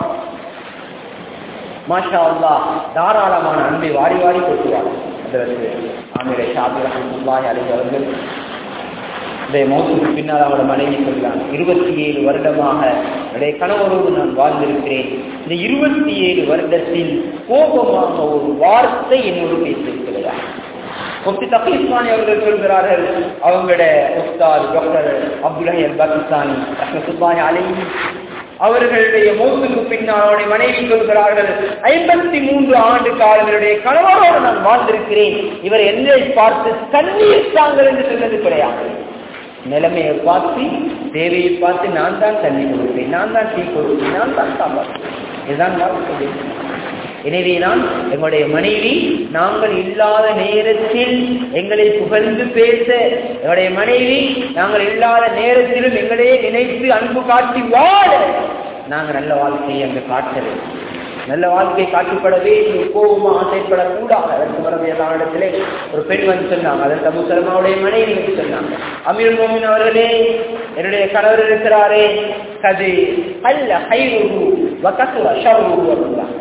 மாஷா அல்லா தாராளமான அன்பை வாரி வாரி கொட்டுவார் அதற்கு ஆமிரை ஷாபி ரஹமத்துல்லாஹி அலைஹி அவர்கள் என்னுடைய மௌத்துக்கு பின்னால் அவரோட மனைவி சொல்றாங்க இருபத்தி ஏழு வருடமாக என்னுடைய கணவரோடு நான் வாழ்ந்திருக்கிறேன் இந்த இருபத்தி ஏழு வருடத்தில் கோபமாக ஒரு வார்த்தை என்னோடு பேசியிருக்கிறதா முஃப்தி தபீஸ்மானி அவர்கள் சொல்கிறார்கள் அவங்களுடைய உஸ்தாத் டாக்டர் அப்துல் பாகிஸ்தானி ரஹமத்துல்லாஹி அலைஹி அவர்களுடைய மௌத்துக்கு பின்னால் அவருடைய மனைவி சொல்கிறார்கள் ஐம்பத்தி மூன்று ஆண்டு காலங்களுடைய கணவரோடு நான் வாழ்ந்திருக்கிறேன் இவர் என்னை பார்த்து கண்ணீர் தாங்கள் என்று சொன்னது கிடையாது நிலைமையை பார்த்து தேவையை பார்த்து நான் தான் தண்ணி கொடுப்பேன் நான் தான் டீ கொடுப்பேன் நான் தான் சாப்பாடு இதுதான் வாழ்க்கை எனவே நான் எங்களுடைய மனைவி நாங்கள் இல்லாத நேரத்தில் எங்களை புகழ்ந்து பேச எங்களுடைய மனைவி நாங்கள் இல்லாத நேரத்திலும் எங்களையே நினைத்து அன்பு காட்டி வாழ நாங்கள் நல்ல வாழ்க்கையை அங்கு காட்டுறது நல்ல வாழ்க்கை காட்டுப்படவே கோபமா ஆசைப்படக்கூடாது அதற்கு பிறகு எல்லா இடத்திலே ஒரு பெண் வந்து சொன்னாங்க அதற்கு அபு சலமாவுடைய மனைவி வந்து சொன்னாங்க அமீர் மோமின் அவர்களே என்னுடைய கணவர் இருக்கிறாரே கது அல்ல ஹைருகு வக்கசுவ ஷர்ருகு அப்படின்னாங்க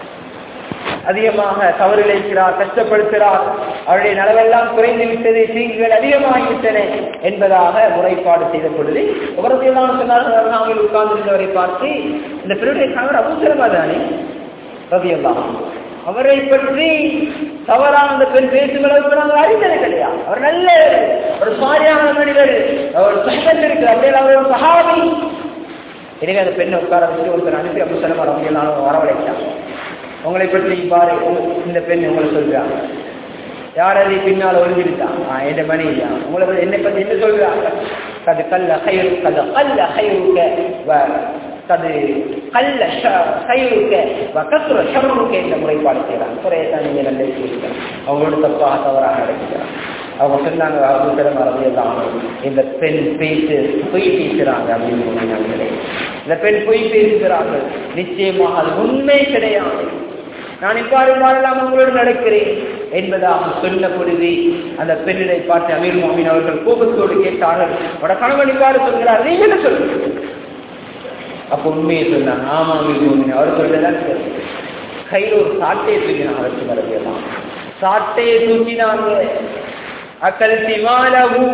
அதிகமாக தவறு இழைக்கிறார் கஷ்டப்படுத்துகிறார் அவருடைய நலவெல்லாம் குறைந்து விட்டது தீங்குகள் அதிகமாகிவிட்டன என்பதாக முறைப்பாடு செய்த பொழுது உபரத்தையெல்லாம் சொன்னார்கள் நாங்கள் உட்கார்ந்திருந்தவரை பார்த்து இந்த பெருடைய கணவர் அவசரமா தானே ரவியெல்லாம் அவரை பற்றி தவறான அந்த பெண் பேசும் அளவுக்கு நாங்கள் அறிந்தது கிடையாது அவர் நல்ல ஒரு சாரியான மனிதர் அவர் சகன் இருக்கு அப்படியே அவர் ஒரு சகாவி எனவே அந்த பெண்ணை உட்கார வச்சு ஒருத்தர் அனுப்பி அப்படி சொல்ல வரவழைச்சாங்க வரவழைச்சாங்க உங்களை பற்றி பாரு இந்த பெண் உங்களை சொல்றாங்க யார் அதை பின்னால் ஒழுங்கிருக்கான் என் மனைவியா உங்களை பத்தி என்னை பத்தி என்ன சொல்றாங்க கது கல்ல கயிறு கது கல்ல கயிறுக்க கது கல்ல கயிறுக்க கத்துற ஷமருக்க என்ற முறைப்பாடு செய்யறாங்க குறையத்தான் நீங்க நல்ல சொல்லிக்கிறாங்க அவங்களோட தப்பாக தவறாக நடக்கிறாங்க அவங்க சொன்னாங்க அவசரம் வரவையெல்லாம் இந்த பெண் பேசு பொய் பேசுறாங்க அப்படின்னு சொன்னாங்களே இந்த பெண் பொய் பேசுகிறார்கள் நிச்சயமாக அது உண்மை கிடையாது நான் இவ்வாறு வாழலாம் உங்களோடு நடக்கிறேன் என்பதாக சொன்ன பொழுது அந்த பெண்ணினை பார்த்து அமீர் மாமின் அவர்கள் கோபத்தோடு கேட்டார்கள் அவட கணவன் இவ்வாறு சொல்கிறார் நீங்க என்ன சொல்லுங்க அப்ப உண்மையை சொன்னாங்க ஆமா அமீர் மாமின் அவர் சொல்லதான் கையில் ஒரு சாட்டையை தூக்கினாங்க அவருக்கு வரலாம் சாட்டையை தூக்கினாங்க அக்கல் திமாலகு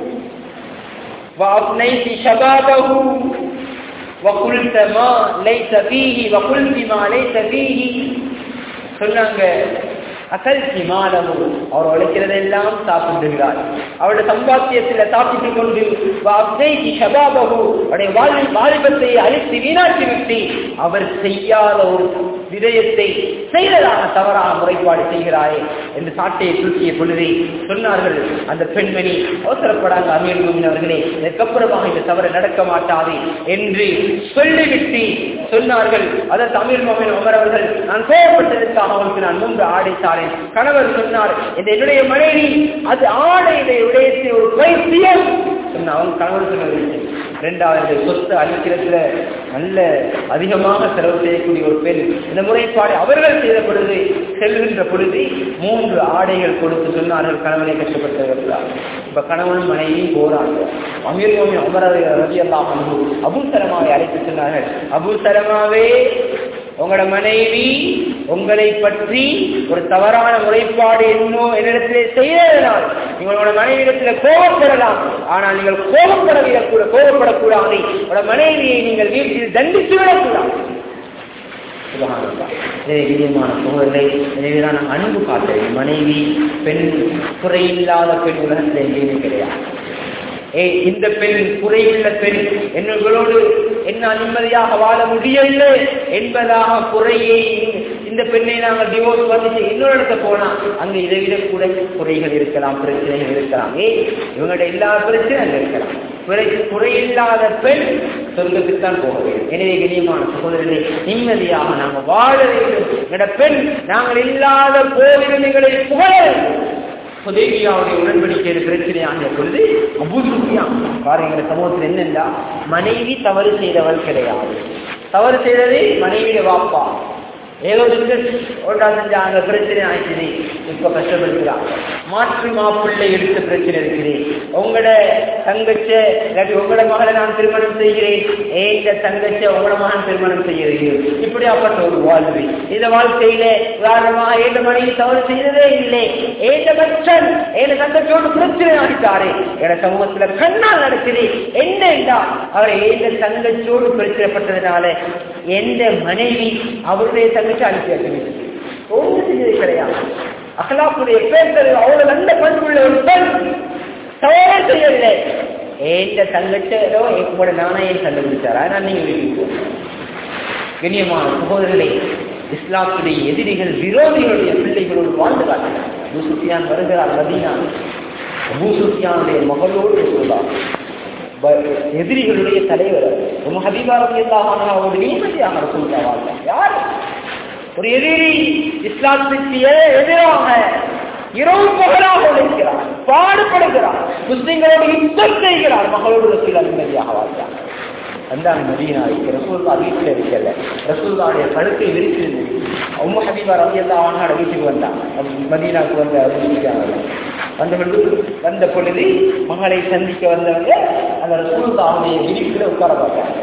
وأفنيت شبابه وقلت ما ليس فيه وقلت ما ليس فيه சொன்னாங்க அகல்சி மாலவு அவர் உழைக்கிறதெல்லாம் சாப்பிடுகிறார் அவருடைய சம்பாத்தியத்தில் சாப்பிட்டுக் கொண்டு அவருடைய வாலிபத்தை அழித்து வீணாக்கி விட்டு அவர் செய்யாத ஒரு விடயத்தை செய்ததாக தவறாக முறைப்பாடு செய்கிறாரே என்று சாட்டையை தூக்கிய பொழுது சொன்னார்கள் அந்த பெண்மணி அவசரப்படாங்க அமீர் அவர்களே இதற்கப்புறமாக இந்த தவறு நடக்க மாட்டாது என்று சொல்லிவிட்டு சொன்னார்கள் அதற்கு அமீர் மோமின் உமர் அவர்கள் நான் கோபப்பட்டதற்காக அவருக்கு நான் மூன்று ஆடை தாரேன் கணவர் சொன்னார் இந்த என்னுடைய மனைவி அது ஆடையுடைய விடயத்தை ஒரு பைத்தியம் சொன்ன அவங்க கணவர் சொன்ன இரண்டாவது சொத்து அளிக்கிறதுல நல்ல அதிகமாக செலவு செய்யக்கூடிய ஒரு பெண் இந்த முறைப்பாடு அவர்கள் செய்த பொழுது செல்கின்ற பொழுது மூன்று ஆடைகள் கொடுத்து சொன்னார்கள் கணவனை கஷ்டப்பட்டவர்களால் இப்ப கணவனும் மனைவியும் போறாங்க அமீர் மோமி அமர ரவி எல்லாம் அபுசரமாவை அழைத்து சொன்னார்கள் அபுசரமாவே உங்களோட மனைவி உங்களை பற்றி ஒரு தவறான முறைப்பாடு என்னோ என்னிடத்திலே செய்ததனால் உங்களோட மனைவியிடத்தில் கோபப்படலாம் ஆனால் நீங்கள் கோபப்படவிடக்கூட கோபப்படக்கூடாது உங்களோட மனைவியை நீங்கள் வீட்டில் தண்டித்து விடக்கூடாது விதமான சூழலை எனவேதான் நான் அன்பு காட்டுறேன் மனைவி பெண் குறையில்லாத பெண் உலகத்தில் எங்கேயுமே கிடையாது ஏ இந்த பெண் குறையுள்ள பெண் என்னங்களோடு என்ன நிம்மதியாக வாழ முடியவில்லை என்பதாக குறையை இந்த பெண்ணை நாங்கள் டிவோர்ஸ் வந்துச்சு இன்னொரு இடத்த போனா அங்க இதை விட கூட குறைகள் இருக்கலாம் பிரச்சனைகள் இருக்கலாம் ஏ இவங்களுடைய எல்லா பிரச்சனைகள் இருக்கலாம் குறை குறையில்லாத பெண் சொர்க்கத்துக்கு போக வேண்டும் எனவே கண்ணியமான சகோதரர்களே நிம்மதியாக நாங்கள் வாழ வேண்டும் எங்களோட பெண் நாங்கள் இல்லாத போதிலும் எங்களை புகழ வேண்டும் புதேவியாவுடைய உடன்படிக்கை பிரச்சனையான பொழுது அபூசுஃபியா பாருங்க சமூகத்தில் என்னென்னா மனைவி தவறு செய்தவள் கிடையாது தவறு செய்தது மனைவிய வாப்பா ஏதோ ஒன்றா செஞ்சாங்க பிரச்சனை ஆயிடுச்சு இப்ப கஷ்டப்படுகிறாங்க மாற்று மாப்பிள்ளை எடுத்த பிரச்சனை இருக்குது உங்களோட தங்கச்ச இல்லாட்டி உங்களோட மகளை நான் திருமணம் செய்கிறேன் ஏந்த தங்கச்ச உங்களோட மகன் திருமணம் செய்கிறீர்கள் இப்படியாப்பட்ட ஒரு வாழ்வு இந்த வாழ்க்கையில உதாரணமாக ஏழு மணிக்கு தவறு செய்ததே இல்லை ஏந்த பட்சன் ஏழு தங்கச்சோடு பிரச்சனை ஆகிட்டாரே என சமூகத்துல கண்ணால் நடக்குது என்ன என்றா அவர் ஏந்த தங்கச்சோடு பிரச்சனைப்பட்டதுனால எந்த மனைவி அவருடைய தங்கச்சி அனுப்பி வைக்கிறது ஒன்றும் செஞ்சது கிடையாது அகலாப்புடைய பேர்கள் அவ்வளவு நல்ல பண்புள்ள ஒரு பெண் தவறே செய்யவில்லை ஏந்த தங்கச்சோ கூட நாணயம் கண்டுபிடிச்சாரா நான் நீங்க வீட்டுக்கு கண்ணியமான சகோதரர்களே இஸ்லாத்துடைய எதிரிகள் விரோதிகளுடைய பிள்ளைகளோடு வாழ்ந்து காட்டினார் பூசுஃபியான் வருகிறார் மதீனா பூசுஃபியானுடைய மகளோடு சொல்றார் எதிரிகளுடைய தலைவர் உம் ஹபீபா ரபி அல்லாஹானோடு நீதியாக சொல்றா வாழ்க்கை யார் ஒரு எதிரி இஸ்லாத்துக்கு எதிராக இரவு பகலாக உழைக்கிறார் பாடுபடுகிறார் முஸ்லிம்களோடு யுத்தம் செய்கிறார் மகளோடு சில நிம்மதியாக வாழ்ந்தார் அந்த மதீனாவுக்கு ரசூல்லா வீட்டில் இருக்கல ரசூல்லாவுடைய கழுத்தை விரிச்சிருந்து உம்ம ஹபீபா ரவி எல்லாம் அவனோட வீட்டுக்கு வந்தான் மதீனாவுக்கு வந்த வீட்டுக்காக வந்த பொழுது வந்த பொழுது மகளை சந்திக்க வந்தவங்க அந்த ரசூல்லாவுடைய விரிப்பில் உட்கார பார்த்தாங்க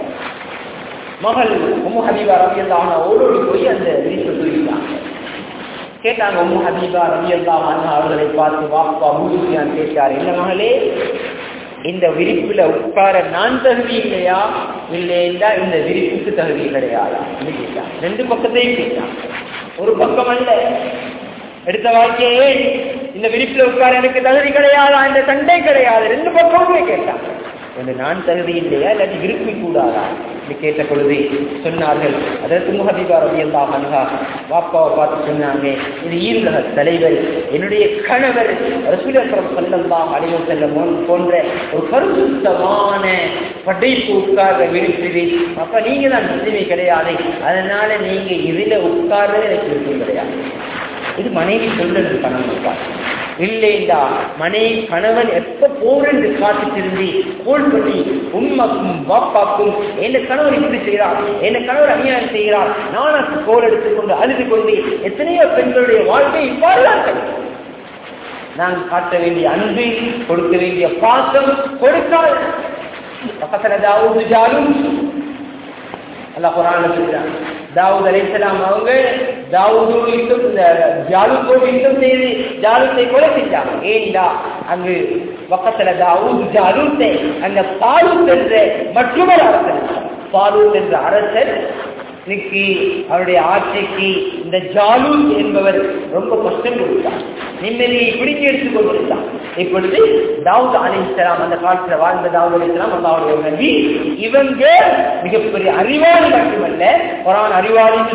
மகள் உம்மு ஹபீபா ரவி எல்லாம் ஓடோடி போய் அந்த விரிப்பை தூக்கிட்டாங்க கேட்டாங்க உம்மு ஹபீபா ரவி எல்லாம் அவர்களை பார்த்து வாப்பா பூசுஃபியான் கேட்டார் என்ன மகளே இந்த விரிப்புல உட்கார நான் தகுதி இல்லையா இல்லையா இந்த விரிப்புக்கு தகுதி கிடையாதா கேட்டான் ரெண்டு பக்கத்தையும் கேட்டான் ஒரு பக்கம் அல்ல எடுத்த வாழ்க்கையே இந்த விரிப்புல உட்கார எனக்கு தகுதி கிடையாதா இந்த சண்டை கிடையாது ரெண்டு பக்கமுமே கேட்டான் என்று நான் தகுதி இல்லையா இல்லாட்டி விருப்பி கூடாதா என்று கேட்ட பொழுது சொன்னார்கள் அதற்கு முகதீபா ரவி அல்லா மன்ஹா வாப்பாவை பார்த்து சொன்னாங்க இது ஈருலக தலைவர் என்னுடைய கணவர் ரசூலப்புறம் செல்லல்லாம் அலைவ செல்லம் போன்ற ஒரு பரிசுத்தமான படைப்பு உட்கார்ற விருப்பது அப்ப நீங்க தான் முஸ்லிமை கிடையாது அதனால நீங்க இதுல உட்கார்றது எனக்கு விருப்பம் கிடையாது இது மனைவி சொல்றது கணவன் உட்கார் இல்லைண்டா மனைவி கணவன் எப்ப போரென்று காத்து திரும்பி கோல் பண்ணி உண்மைக்கும் பாப்பாக்கும் என்ன கணவர் இப்படி செய்கிறார் என்ன கணவர் அநியாயம் செய்கிறார் நானும் கோல் எடுத்துக்கொண்டு அழுது கொண்டு எத்தனையோ பெண்களுடைய வாழ்க்கை இவ்வாறு தான் நான் காட்ட வேண்டிய அன்பு கொடுக்க வேண்டிய பாசம் கொடுக்கால் பக்கத்துல தாவூது ஜாலும் அல்லாஹ் குரான்ல சொல்றான் தாவூத் அலைஹிஸ்ஸலாம் அவங்க தாவூதோடு யுத்தம் இந்த ஜாலுத்தோடு யுத்தம் செய்து ஜாலுத்தை கொலை செஞ்சாங்க ஏண்டா அங்கு பக்கத்துல தாவூத் ஜாலுத்தை அந்த பாலூத் என்ற மற்றொரு அரசன் பாலூத் என்ற அரசன் இன்னைக்கு அவருடைய ஆட்சிக்கு இந்த ஜாலூத் என்பவர் ரொம்ப கஷ்டம் கொடுத்தார் நிம்மதியை பிடிங்கி எடுத்துக் கொண்டிருந்தார் இப்பொழுது தாவூத் அலிஸ்லாம் அந்த காலத்துல வாழ்ந்த தாவூத் அலிஸ்லாம் அல்லாவுடைய நபி இவங்க மிகப்பெரிய அறிவாளி மட்டுமல்ல குரான் அறிவாளின்னு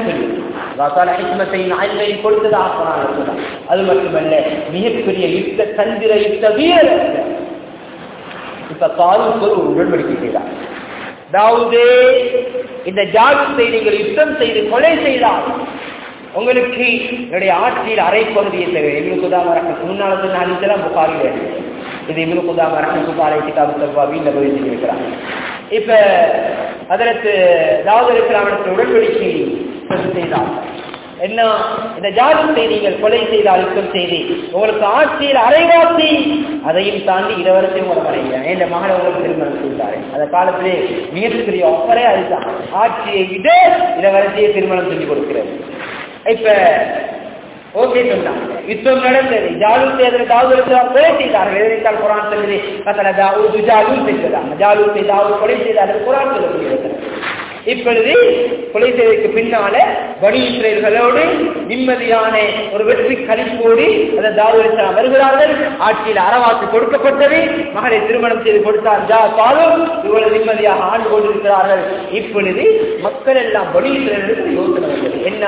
சொல்லி கொடுத்ததாக அது மட்டுமல்ல மிகப்பெரிய யுத்த தந்திர யுத்த வீரர் இப்ப காலுக்கு ஒரு உடன்படிக்கை செய்தார் தாவூதே இந்த ஜாகத்தை நீங்கள் யுத்தம் செய்து கொலை செய்தால் உங்களுக்கு என்னுடைய ஆட்சியில் அரை பகுதியை தவிர இவனு குதாமரக்க முன்னால சொன்ன அழிச்சலாம் புகாரில் இது இவனு குதாமரக்க புகாரை கிதாபு தப்பா வீட்டில் பதிவு செஞ்சிருக்கிறாங்க இப்ப அதற்கு தாவூத் இஸ்லாமனத்தை உடன்படிக்கை செய்தார் என்ன இந்த ஜாதகத்தை நீங்கள் கொலை செய்து அழுத்தம் செய்து உங்களுக்கு ஆட்சியில் அரைவாசி அதையும் தாண்டி இளவரசையும் உங்களை மனைவியாங்க இந்த மகனை உங்களுக்கு திருமணம் செய்தாரு அந்த காலத்திலே மிகப்பெரிய ஆஃபரே அதுதான் ஆட்சியை விட இளவரசியை திருமணம் செஞ்சு கொடுக்கிறது இப்ப ஓகே சொன்னாங்க யுத்தம் நடந்தது ஜாலூத் எதிர தாவூத் கொலை செய்தார்கள் எதிர்த்தால் குரான் சொல்லுது கத்தல தாவூத் ஜாலூத் செய்தாங்க ஜாலூத்தை தாவூத் கொலை செய்தார்கள் குரான் சொல்லக்கூடியது இப்பொழுது கொலை செய்வதற்கு பின்னால பனி இஸ்ரேல்களோடு நிம்மதியான ஒரு வெற்றி கழிப்போடு அந்த தாவூத் வருகிறார்கள் ஆட்சியில் அறவாக்கு கொடுக்கப்பட்டது மகளை திருமணம் செய்து கொடுத்தார் ஜா பாலும் இவ்வளவு நிம்மதியாக ஆண்டு கொண்டிருக்கிறார்கள் இப்பொழுது மக்கள் எல்லாம் பனி இஸ்ரேலுக்கு யோசனை வந்தது என்ன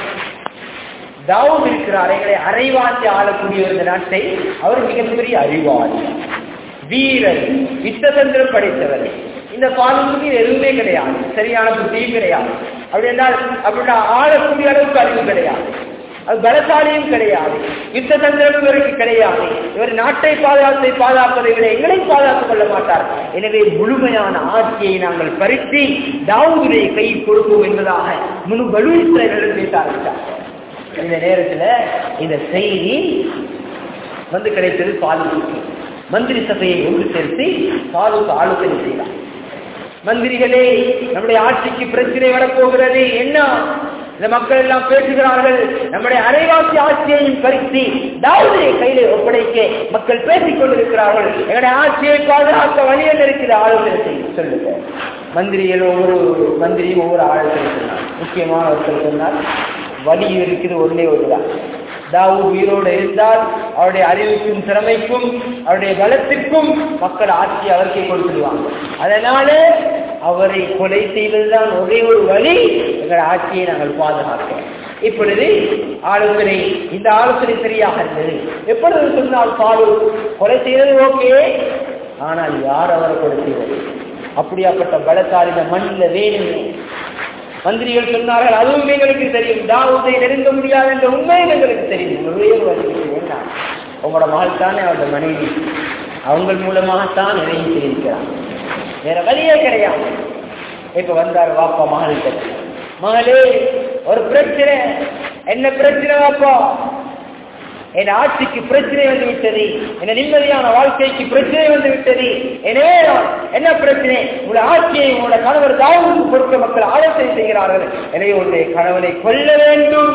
தாவூத் இருக்கிறார் எங்களை அரைவாசி ஆளக்கூடிய இந்த நாட்டை அவர் மிகப்பெரிய அறிவாளி வீரர் யுத்ததந்திரம் படைத்தவர் இந்த பாலுக்கு எதுவுமே கிடையாது சரியான புத்தியும் கிடையாது அப்படி என்றால் அப்படின்னா ஆளக்கூடிய அளவுக்கு அறிவு கிடையாது அது பலசாலியும் கிடையாது யுத்த தந்திரமும் இவருக்கு கிடையாது இவர் நாட்டை பாதுகாப்பை பாதுகாப்பதை விட எங்களை பாதுகாத்துக் கொள்ள மாட்டார் எனவே முழுமையான ஆட்சியை நாங்கள் பறித்து தாவூதுடைய கையில் கொடுப்போம் என்பதாக முழு பலூஸ்வரர்கள் பேச ஆரம்பித்தார் இந்த நேரத்துல இந்த செய்தி வந்து கிடைத்தது பாலுக்கு மந்திரி சபையை ஒன்று சேர்த்து பாலுக்கு ஆலோசனை செய்தார் மந்திரிகளே நம்முடைய ஆட்சிக்கு பிரச்சனை வரப்போகிறது என்ன இந்த மக்கள் எல்லாம் பேசுகிறார்கள் நம்முடைய அரைவாசி ஆட்சியையும் பறித்து தாவூதை கையிலே ஒப்படைக்க மக்கள் பேசிக் கொண்டிருக்கிறார்கள் எங்களுடைய ஆட்சியை பாதுகாக்க வழியில் இருக்கிற ஆலோசனை செய்ய சொல்லுங்க மந்திரிகள் ஒவ்வொரு மந்திரியும் ஒவ்வொரு ஆலோசனை சொன்னார் முக்கியமான ஒருத்தர் சொன்னார் வழி இருக்குது ஒன்றே ஒன்றுதான் தாவூத் உயிரோடு இருந்தால் அவருடைய அறிவுக்கும் திறமைக்கும் அவருடைய பலத்திற்கும் மக்கள் ஆட்சி அவருக்கே கொடுத்துடுவாங்க அதனால அவரை கொலை செய்வதுதான் ஒரே ஒரு வழி எங்கள் ஆட்சியை நாங்கள் பாதுகாக்க இப்பொழுது ஆலோசனை இந்த ஆலோசனை சரியாக இருந்தது எப்பொழுது சொன்னால் பாலு கொலை செய்வது ஓகே ஆனால் யார் அவரை கொலை செய்வது அப்படியாப்பட்ட பலத்தால் இந்த மண்ணில் வேணுமே மந்திரிகள் சொன்னார்கள் அதுவும் எங்களுக்கு தெரியும் தாவூதை நெருங்க முடியாது என்ற உண்மையும் எங்களுக்கு தெரியும் ஒரே ஒரு வழி என்ன உங்களோட மகள் தானே அவருடைய மனைவி அவங்க மூலமாகத்தான் நிறைய தெரிவிக்கிறார் வேற வழியே கிடையாது இப்ப வந்தார் வாப்பா மகள் மகளே ஒரு பிரச்சனை என்ன பிரச்சனை வாப்பா என் ஆட்சிக்கு பிரச்சனை வந்து விட்டது என் நிம்மதியான வாழ்க்கைக்கு பிரச்சனை வந்து விட்டது எனவே என்ன பிரச்சனை உங்களுடைய ஆட்சியை உங்களுடைய கணவர் தாவுக்கு கொடுக்க மக்கள் ஆலோசனை செய்கிறார்கள் எனவே உங்களுடைய கணவனை கொல்ல வேண்டும்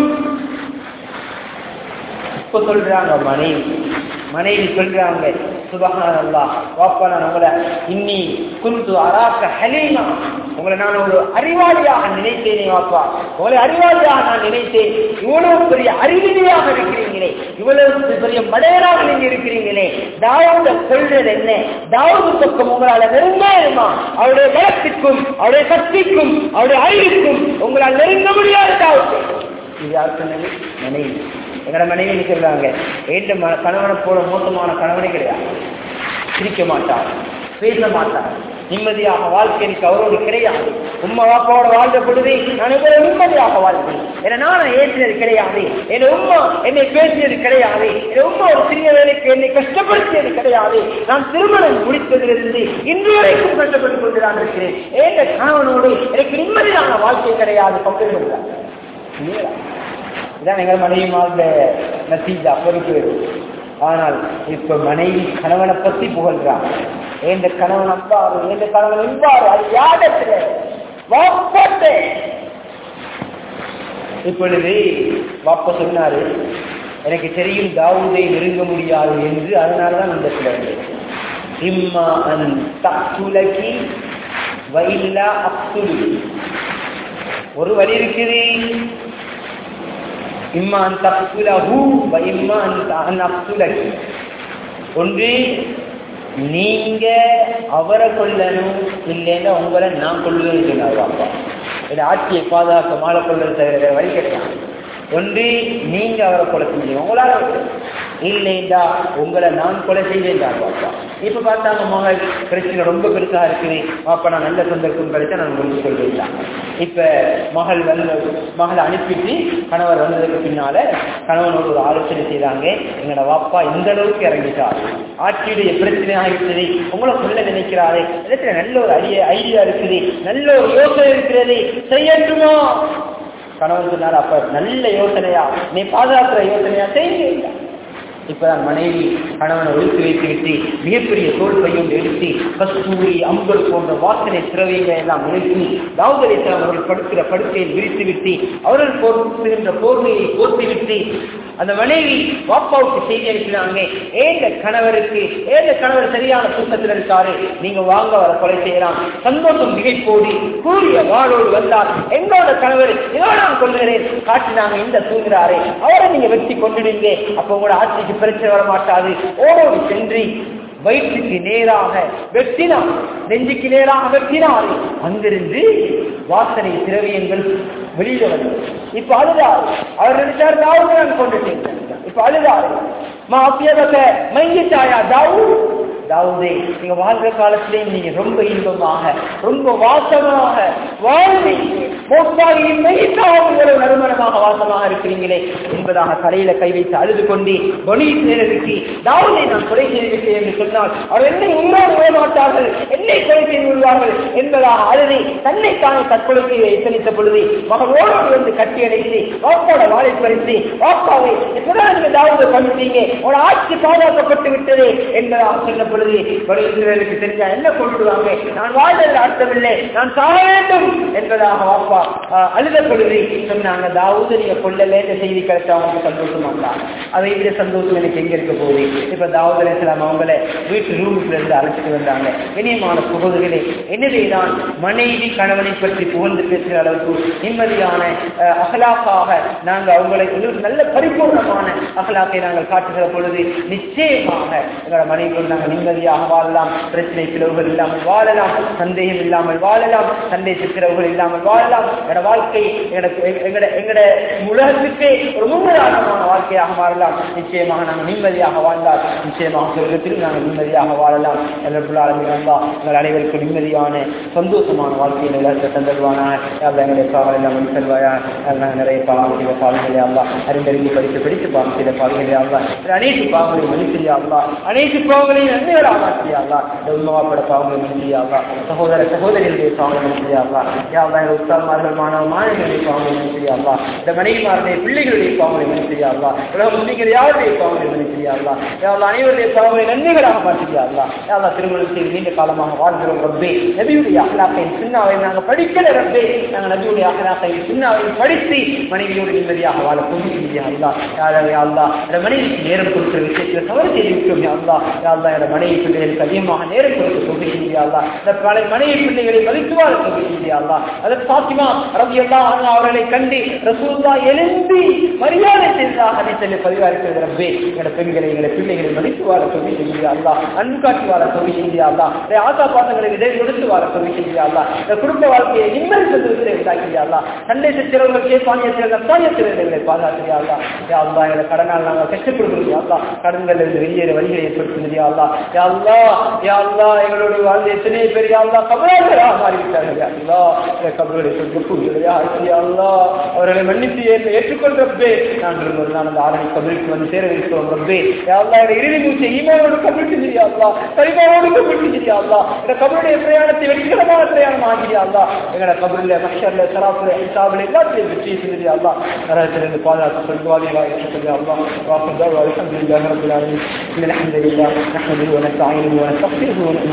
இப்ப சொல்றாங்க மனைவி மனைவி சொல்றாங்க சுபகானல்லா வாப்பா நான் உங்களை இன்னி குந்து அராக்க ஹலீமா உங்களை நான் ஒரு அறிவாளியாக நினைத்தேனே வாப்பா உங்களை அறிவாளியாக நான் நினைத்தேன் இவ்வளவு பெரிய அறிவிலியாக இருக்கிறீங்களே இவ்வளவு பெரிய மடையராக நீங்க இருக்கிறீங்களே தாவூத கொள்றது என்ன தாவூது பக்கம் உங்களால நெருங்காயிருமா அவருடைய பலத்திற்கும் அவருடைய சக்திக்கும் அவருடைய அறிவுக்கும் உங்களால் நெருங்க முடியாது தாவூது இது யார் சொன்னது மனைவி எங்கட மனைவி சொல்றாங்க ஏண்ட கணவனை போல மோசமான கணவனே கிடையாது சிரிக்க மாட்டார் பேச மாட்டார் நிம்மதியாக வாழ்க்கை எனக்கு அவரோடு கிடையாது உம்மா வாப்பாவோட வாழ்ந்த பொழுது நான் இவ்வளவு நிம்மதியாக வாழ்ந்தேன் என நான் ஏற்றினது கிடையாது என் உம்மா என்னை பேசியது கிடையாது என் உம்மா ஒரு சிறிய வேலைக்கு என்னை கஷ்டப்படுத்தியது கிடையாது நான் திருமணம் முடித்ததிலிருந்து இன்று வரைக்கும் கஷ்டப்பட்டுக் கொண்டு நான் இருக்கிறேன் ஏந்த கணவனோடு எனக்கு நிம்மதியான வாழ்க்கை கிடையாது பங்கிடுகிறார் இதான் எங்கள் மனைவிமார்ந்த நசீஜா பொறுப்பு ஆனால் இப்ப மனைவி கணவனை பத்தி புகழ்றான் எந்த கணவன் அப்பாரு எந்த கணவன் இவ்வாறு அது யாடத்துல வாப்பட்டு இப்பொழுது வாப்ப சொன்னாரு எனக்கு தெரியும் தாவூதை நெருங்க முடியாது என்று அதனாலதான் இந்த சில இம்மா அன் தக்குலகி வைல்லா அப்துலி ஒரு வழி இருக்குது இம்மா அன் தப்புலஹு இம்மா அன் அப்துலகி ஒன்று நீங்க அவரை கொல்லணும் இல்லைன்னா உங்களை நான் கொள்ளுவேன்னு சொன்னார் பாப்பா இந்த ஆட்சியை பாதுகாக்க மாலை கொள்வது தவிர வேற வழி கிடையாது ஒன்று நீங்க அவரை கொலை செஞ்சீங்க உங்களால இல்லைண்டா உங்களை நான் கொலை செய்வேன்டா பாப்பா இப்ப பார்த்தாங்க மகள் பிரச்சனை ரொம்ப பெருசா இருக்குது பாப்பா நான் நல்ல சந்தர்ப்பம் கிடைச்சா நான் உங்களுக்கு சொல்லிடலாம் இப்ப மகள் வந்து மகளை அனுப்பிட்டு கணவர் வந்ததுக்கு பின்னால கணவனோடு ஒரு ஆலோசனை செய்தாங்க எங்களோட வாப்பா இந்த அளவுக்கு இறங்கிட்டார் ஆட்சியுடைய பிரச்சனை ஆகிவிட்டது உங்களை சொல்ல நினைக்கிறாரு இடத்துல நல்ல ஒரு ஐடியா ஐடியா இருக்குது நல்ல ஒரு யோசனை இருக்கிறது செய்யட்டுமா கணவன் சொன்னார் அப்ப நல்ல யோசனையா நீ பாதுகாக்கிற யோசனையா செய்யுங்க இப்பதான் மனைவி கணவனை ஒழித்து வைத்து விட்டு மிகப்பெரிய தோல் பையும் எடுத்து கஸ்தூரி அம்பல் போன்ற வாசனை திரவியங்களை எல்லாம் நிறுத்தி தாவதரேசன் அவர்கள் படுக்கிற படுக்கையை விரித்து விட்டு அவர்கள் போர்த்துகின்ற போர்வையை போர்த்து விட்டு அந்த மனைவி வாப்பாவுக்கு செய்தி அனுப்பினாங்க ஏங்க கணவருக்கு ஏங்க கணவர் சரியான தூக்கத்தில் இருக்காரு நீங்க வாங்க வர கொலை செய்யலாம் சந்தோஷம் மிகைப்போடி கூறிய வாழோடு வந்தார் எங்களோட கணவர் இதோ நான் கொள்கிறேன் காட்டினாங்க இந்த தூங்குறாரே அவரை நீங்க வெட்டி கொண்டுடுங்க அப்ப உங்களோட ஆட்சிக்கு பிரச்சனை வர மாட்டாது ஓடோடி சென்று வயிற்றுக்கு நேராக வெட்டினார் நெஞ்சுக்கு நேராக வெட்டினார் அங்கிருந்து வாசனை திரவியங்கள் வெளியில வந்தது இப்ப அழுதார் அவர் நினைச்சார் தாவூது நான் கொண்டுட்டேன் இப்ப அழுதார் மாப்பியதக்க மையிட்டாயா தாவூத் தாவூதே நீங்க வாழ்ற காலத்திலேயும் நீங்க ரொம்ப இன்பமாக ரொம்ப வாசமாக வாழ்வீங்க மோசாகி மெய்தாக உங்களது நறுமணமாக வாசமாக இருக்கிறீங்களே என்பதாக தலையில கை வைத்து அழுது கொண்டு பணி சேரருக்கு தாவூதை நான் கொலை செய்து விட்டேன் என்று சொன்னால் அவர் என்னை உண்மையாக மாட்டார்கள் என்னை கொலை செய்து விடுவார்கள் என்பதாக அழுதி தன்னை தானே தற்கொலைக்கு எத்தனித்த பொழுது மகனோடு வந்து கட்டி அடைத்து வாப்பாவோட வாழை பறித்து வாப்பாவை எப்பதான் நீங்க தாவது பண்ணிட்டீங்க உன ஆட்சி பாதுகாக்கப்பட்டு விட்டது என்பதாக சொன்ன பொழுது வலியுறுத்தலுக்கு தெரிஞ்சா என்ன கொண்டுடுவாங்க நான் வாழ்ந்ததில் அர்த்தமில்லை நான் சாக வேண்டும் என்பதாக வாப்பா ஆஹ், அழுத பொழுது சொன்னாங்க தாவூது நீங்க கொள்ளல இந்த செய்தி கிடைச்சா அவங்களுக்கு சந்தோஷமா இருந்தா அதை விட சந்தோஷம் எனக்கு எங்க இருக்க போகுது இப்ப தாவூத் அலைஹிஸ்ஸலாம் அவங்கள வீட்டு ரூமுக்குள்ள இருந்து அழைச்சிட்டு வந்தாங்க இனியமான புகழ்களே என்னவேதான் மனைவி கணவனை பற்றி புகழ்ந்து பேசுகிற அளவுக்கு நிம்மதியான அஹ், அகலாக்காக நாங்கள் அவங்களை ஒரு நல்ல பரிபூர்ணமான அகலாக்கை நாங்கள் காட்டுகிற பொழுது நிச்சயமாக எங்களோட மனைவியோடு நாங்கள் நிம்மதியாக வாழலாம் பிரச்சனை பிளவுகள் இல்லாமல் வாழலாம் சந்தேகம் இல்லாமல் வாழலாம் சண்டை சித்திரவுகள் இல்லாமல் வாழலாம் எங்களோட வாழ்க்கை எங்களோட எங்களோட எங்களோட உலகத்துக்கே ஒரு முன்னுதாரணமான வாழ்க்கையாக மாறலாம் நிச்சயமாக நாங்கள் நிம்மதியாக வாழ்ந்தால் நிச்சயமாக சொர்க்கத்தில் நாங்கள் நிம்மதியாக வாழலாம் எல்லாரும் எங்கள் அனைவருக்கும் நிம்மதியான சந்தோஷமான வாழ்க்கையை நிலத்தை தந்தருவானா அல்ல எங்களுடைய பாவம் எல்லாம் மணி செல்வாயா நாங்கள் நிறைய பாவம் செய்த பாவங்களே அல்லா அறிந்தறிந்து படித்து படித்து பாவம் செய்த பாவங்களே அல்லா அனைத்து பாவங்களையும் மணி செய்யாங்களா அனைத்து பாவங்களையும் நன்மைகளாக மாற்றியாங்களா இந்த உண்மாப்பட பாவங்களை மணி செய்யாங்களா சகோதர சகோதரிகளுடைய பாவங்களை மணி செய்யாங்களா யாவா எங்கள் உத்தாமார்கள் மாணவ மாணவிகளுடைய பாவங்களை மணி செய்யாங்களா இந்த மனைவிமாருடைய பிள்ளைகளுடைய பாவங்களை மணி செய்யாங்களா உலக முஸ்லிம்கள் யாருடைய பாவங்களை மணி செய்யாங்களா யாவா அனைவருடைய பாவங்களை நன்மைகளாக மாற்றியாங்களா யாவா திருமணம் செய்து நீண்ட காலமாக வாழ்கிறோம் ரப்பே நபியுடைய அகலாக்கை சின்னாவை நாங்கள் படிக்கல ரப்பே நாங்கள் நபியுடைய அகலாக்கை சின்னாவை படித்து மனைவியோடு நிம்மதியாக வாழ பொண்ணு செய்யா அல்லா யாரவே அல்லா என் மனைவிக்கு நேரம் கொடுக்கிற விஷயத்தில் தவறு செய்து விட்டோம் யா அல்லா யா அல்லா என் மனைவி பிள்ளைகளுக்கு அதிகமாக நேரம் கொடுக்க தொகை செய்யா அல்லா இந்த பல மனைவி பிள்ளைகளை மதித்து வாழ தொகை செய்யா அல்லா அதற்கு பாத்திமா ரவி அல்லா அவர்களை கண்டு ரசூல்லா எழும்பி மரியாதை செய்ததாக அனைத்து பதிவாரிக்கிறது ரப்பே எங்களோட பெண்களை எங்களை பிள்ளைகளை மதித்து வாழ தொகை செய்யா அல்லா அன்பு காட்டி வாழ தொகை செய்யா அல்லா இந்த ஆசா பாசங்களை இதை கொடுத்து வாழ தொகை செய்யா அல்லா இந்த குடும்ப வாழ்க்கையை நிம்மதி சந்தோஷத்தை உண்டாக்கியா அல்லா சண்டை சித்திரங்கள் கேட்பானியத்தில் ரத்தானியத்தில் எங்களை பாதுகாத்தியா அல்லா யா அல்லா எங்களை கடனால் நாங்கள் கஷ்டப்படுகிறோம் யா அல்லா கடன்கள் இருந்து வெளியேற வழிகளை ஏற்படுத்துகிறது யா அல்லா யா அல்லா யா அல்லா எங்களுடைய வாழ்ந்த எத்தனை பேர் யா அல்லா கபராக மாறிவிட்டார்கள் யா அல்லா இந்த கபர்களை சொல்ல யா அல்லா அவர்களை மன்னித்து ஏற்று ஏற்றுக்கொள்றப்பே நாங்கள் ஒரு நாள் அந்த ஆரணி கபருக்கு வந்து சேர வைக்கிறோம் ரப்பே யா அல்லா என்னோட இறுதி மூச்சை ஈமானோடு கபிட்டு யா அல்லா சரிமாவோடு கபிட்டு யா அல்லா இந்த கபருடைய பிரயாணத்தை வெற்றிகரமான பிரயாணம் ஆகியா அல்லா எங்களோட கபரில் மஷர்ல சராப்புல ஹிசாபில் எல்லாத்தையும் வெற்றி செஞ்சு அல்லா நரகத்திலிருந்து பாதுகாத்து சொல்வாதிகளா சொல்லி அல்லா வாசல் الحمد لله رب العالمين إن الحمد لله نحمده ونستعينه ونستغفره ونؤمن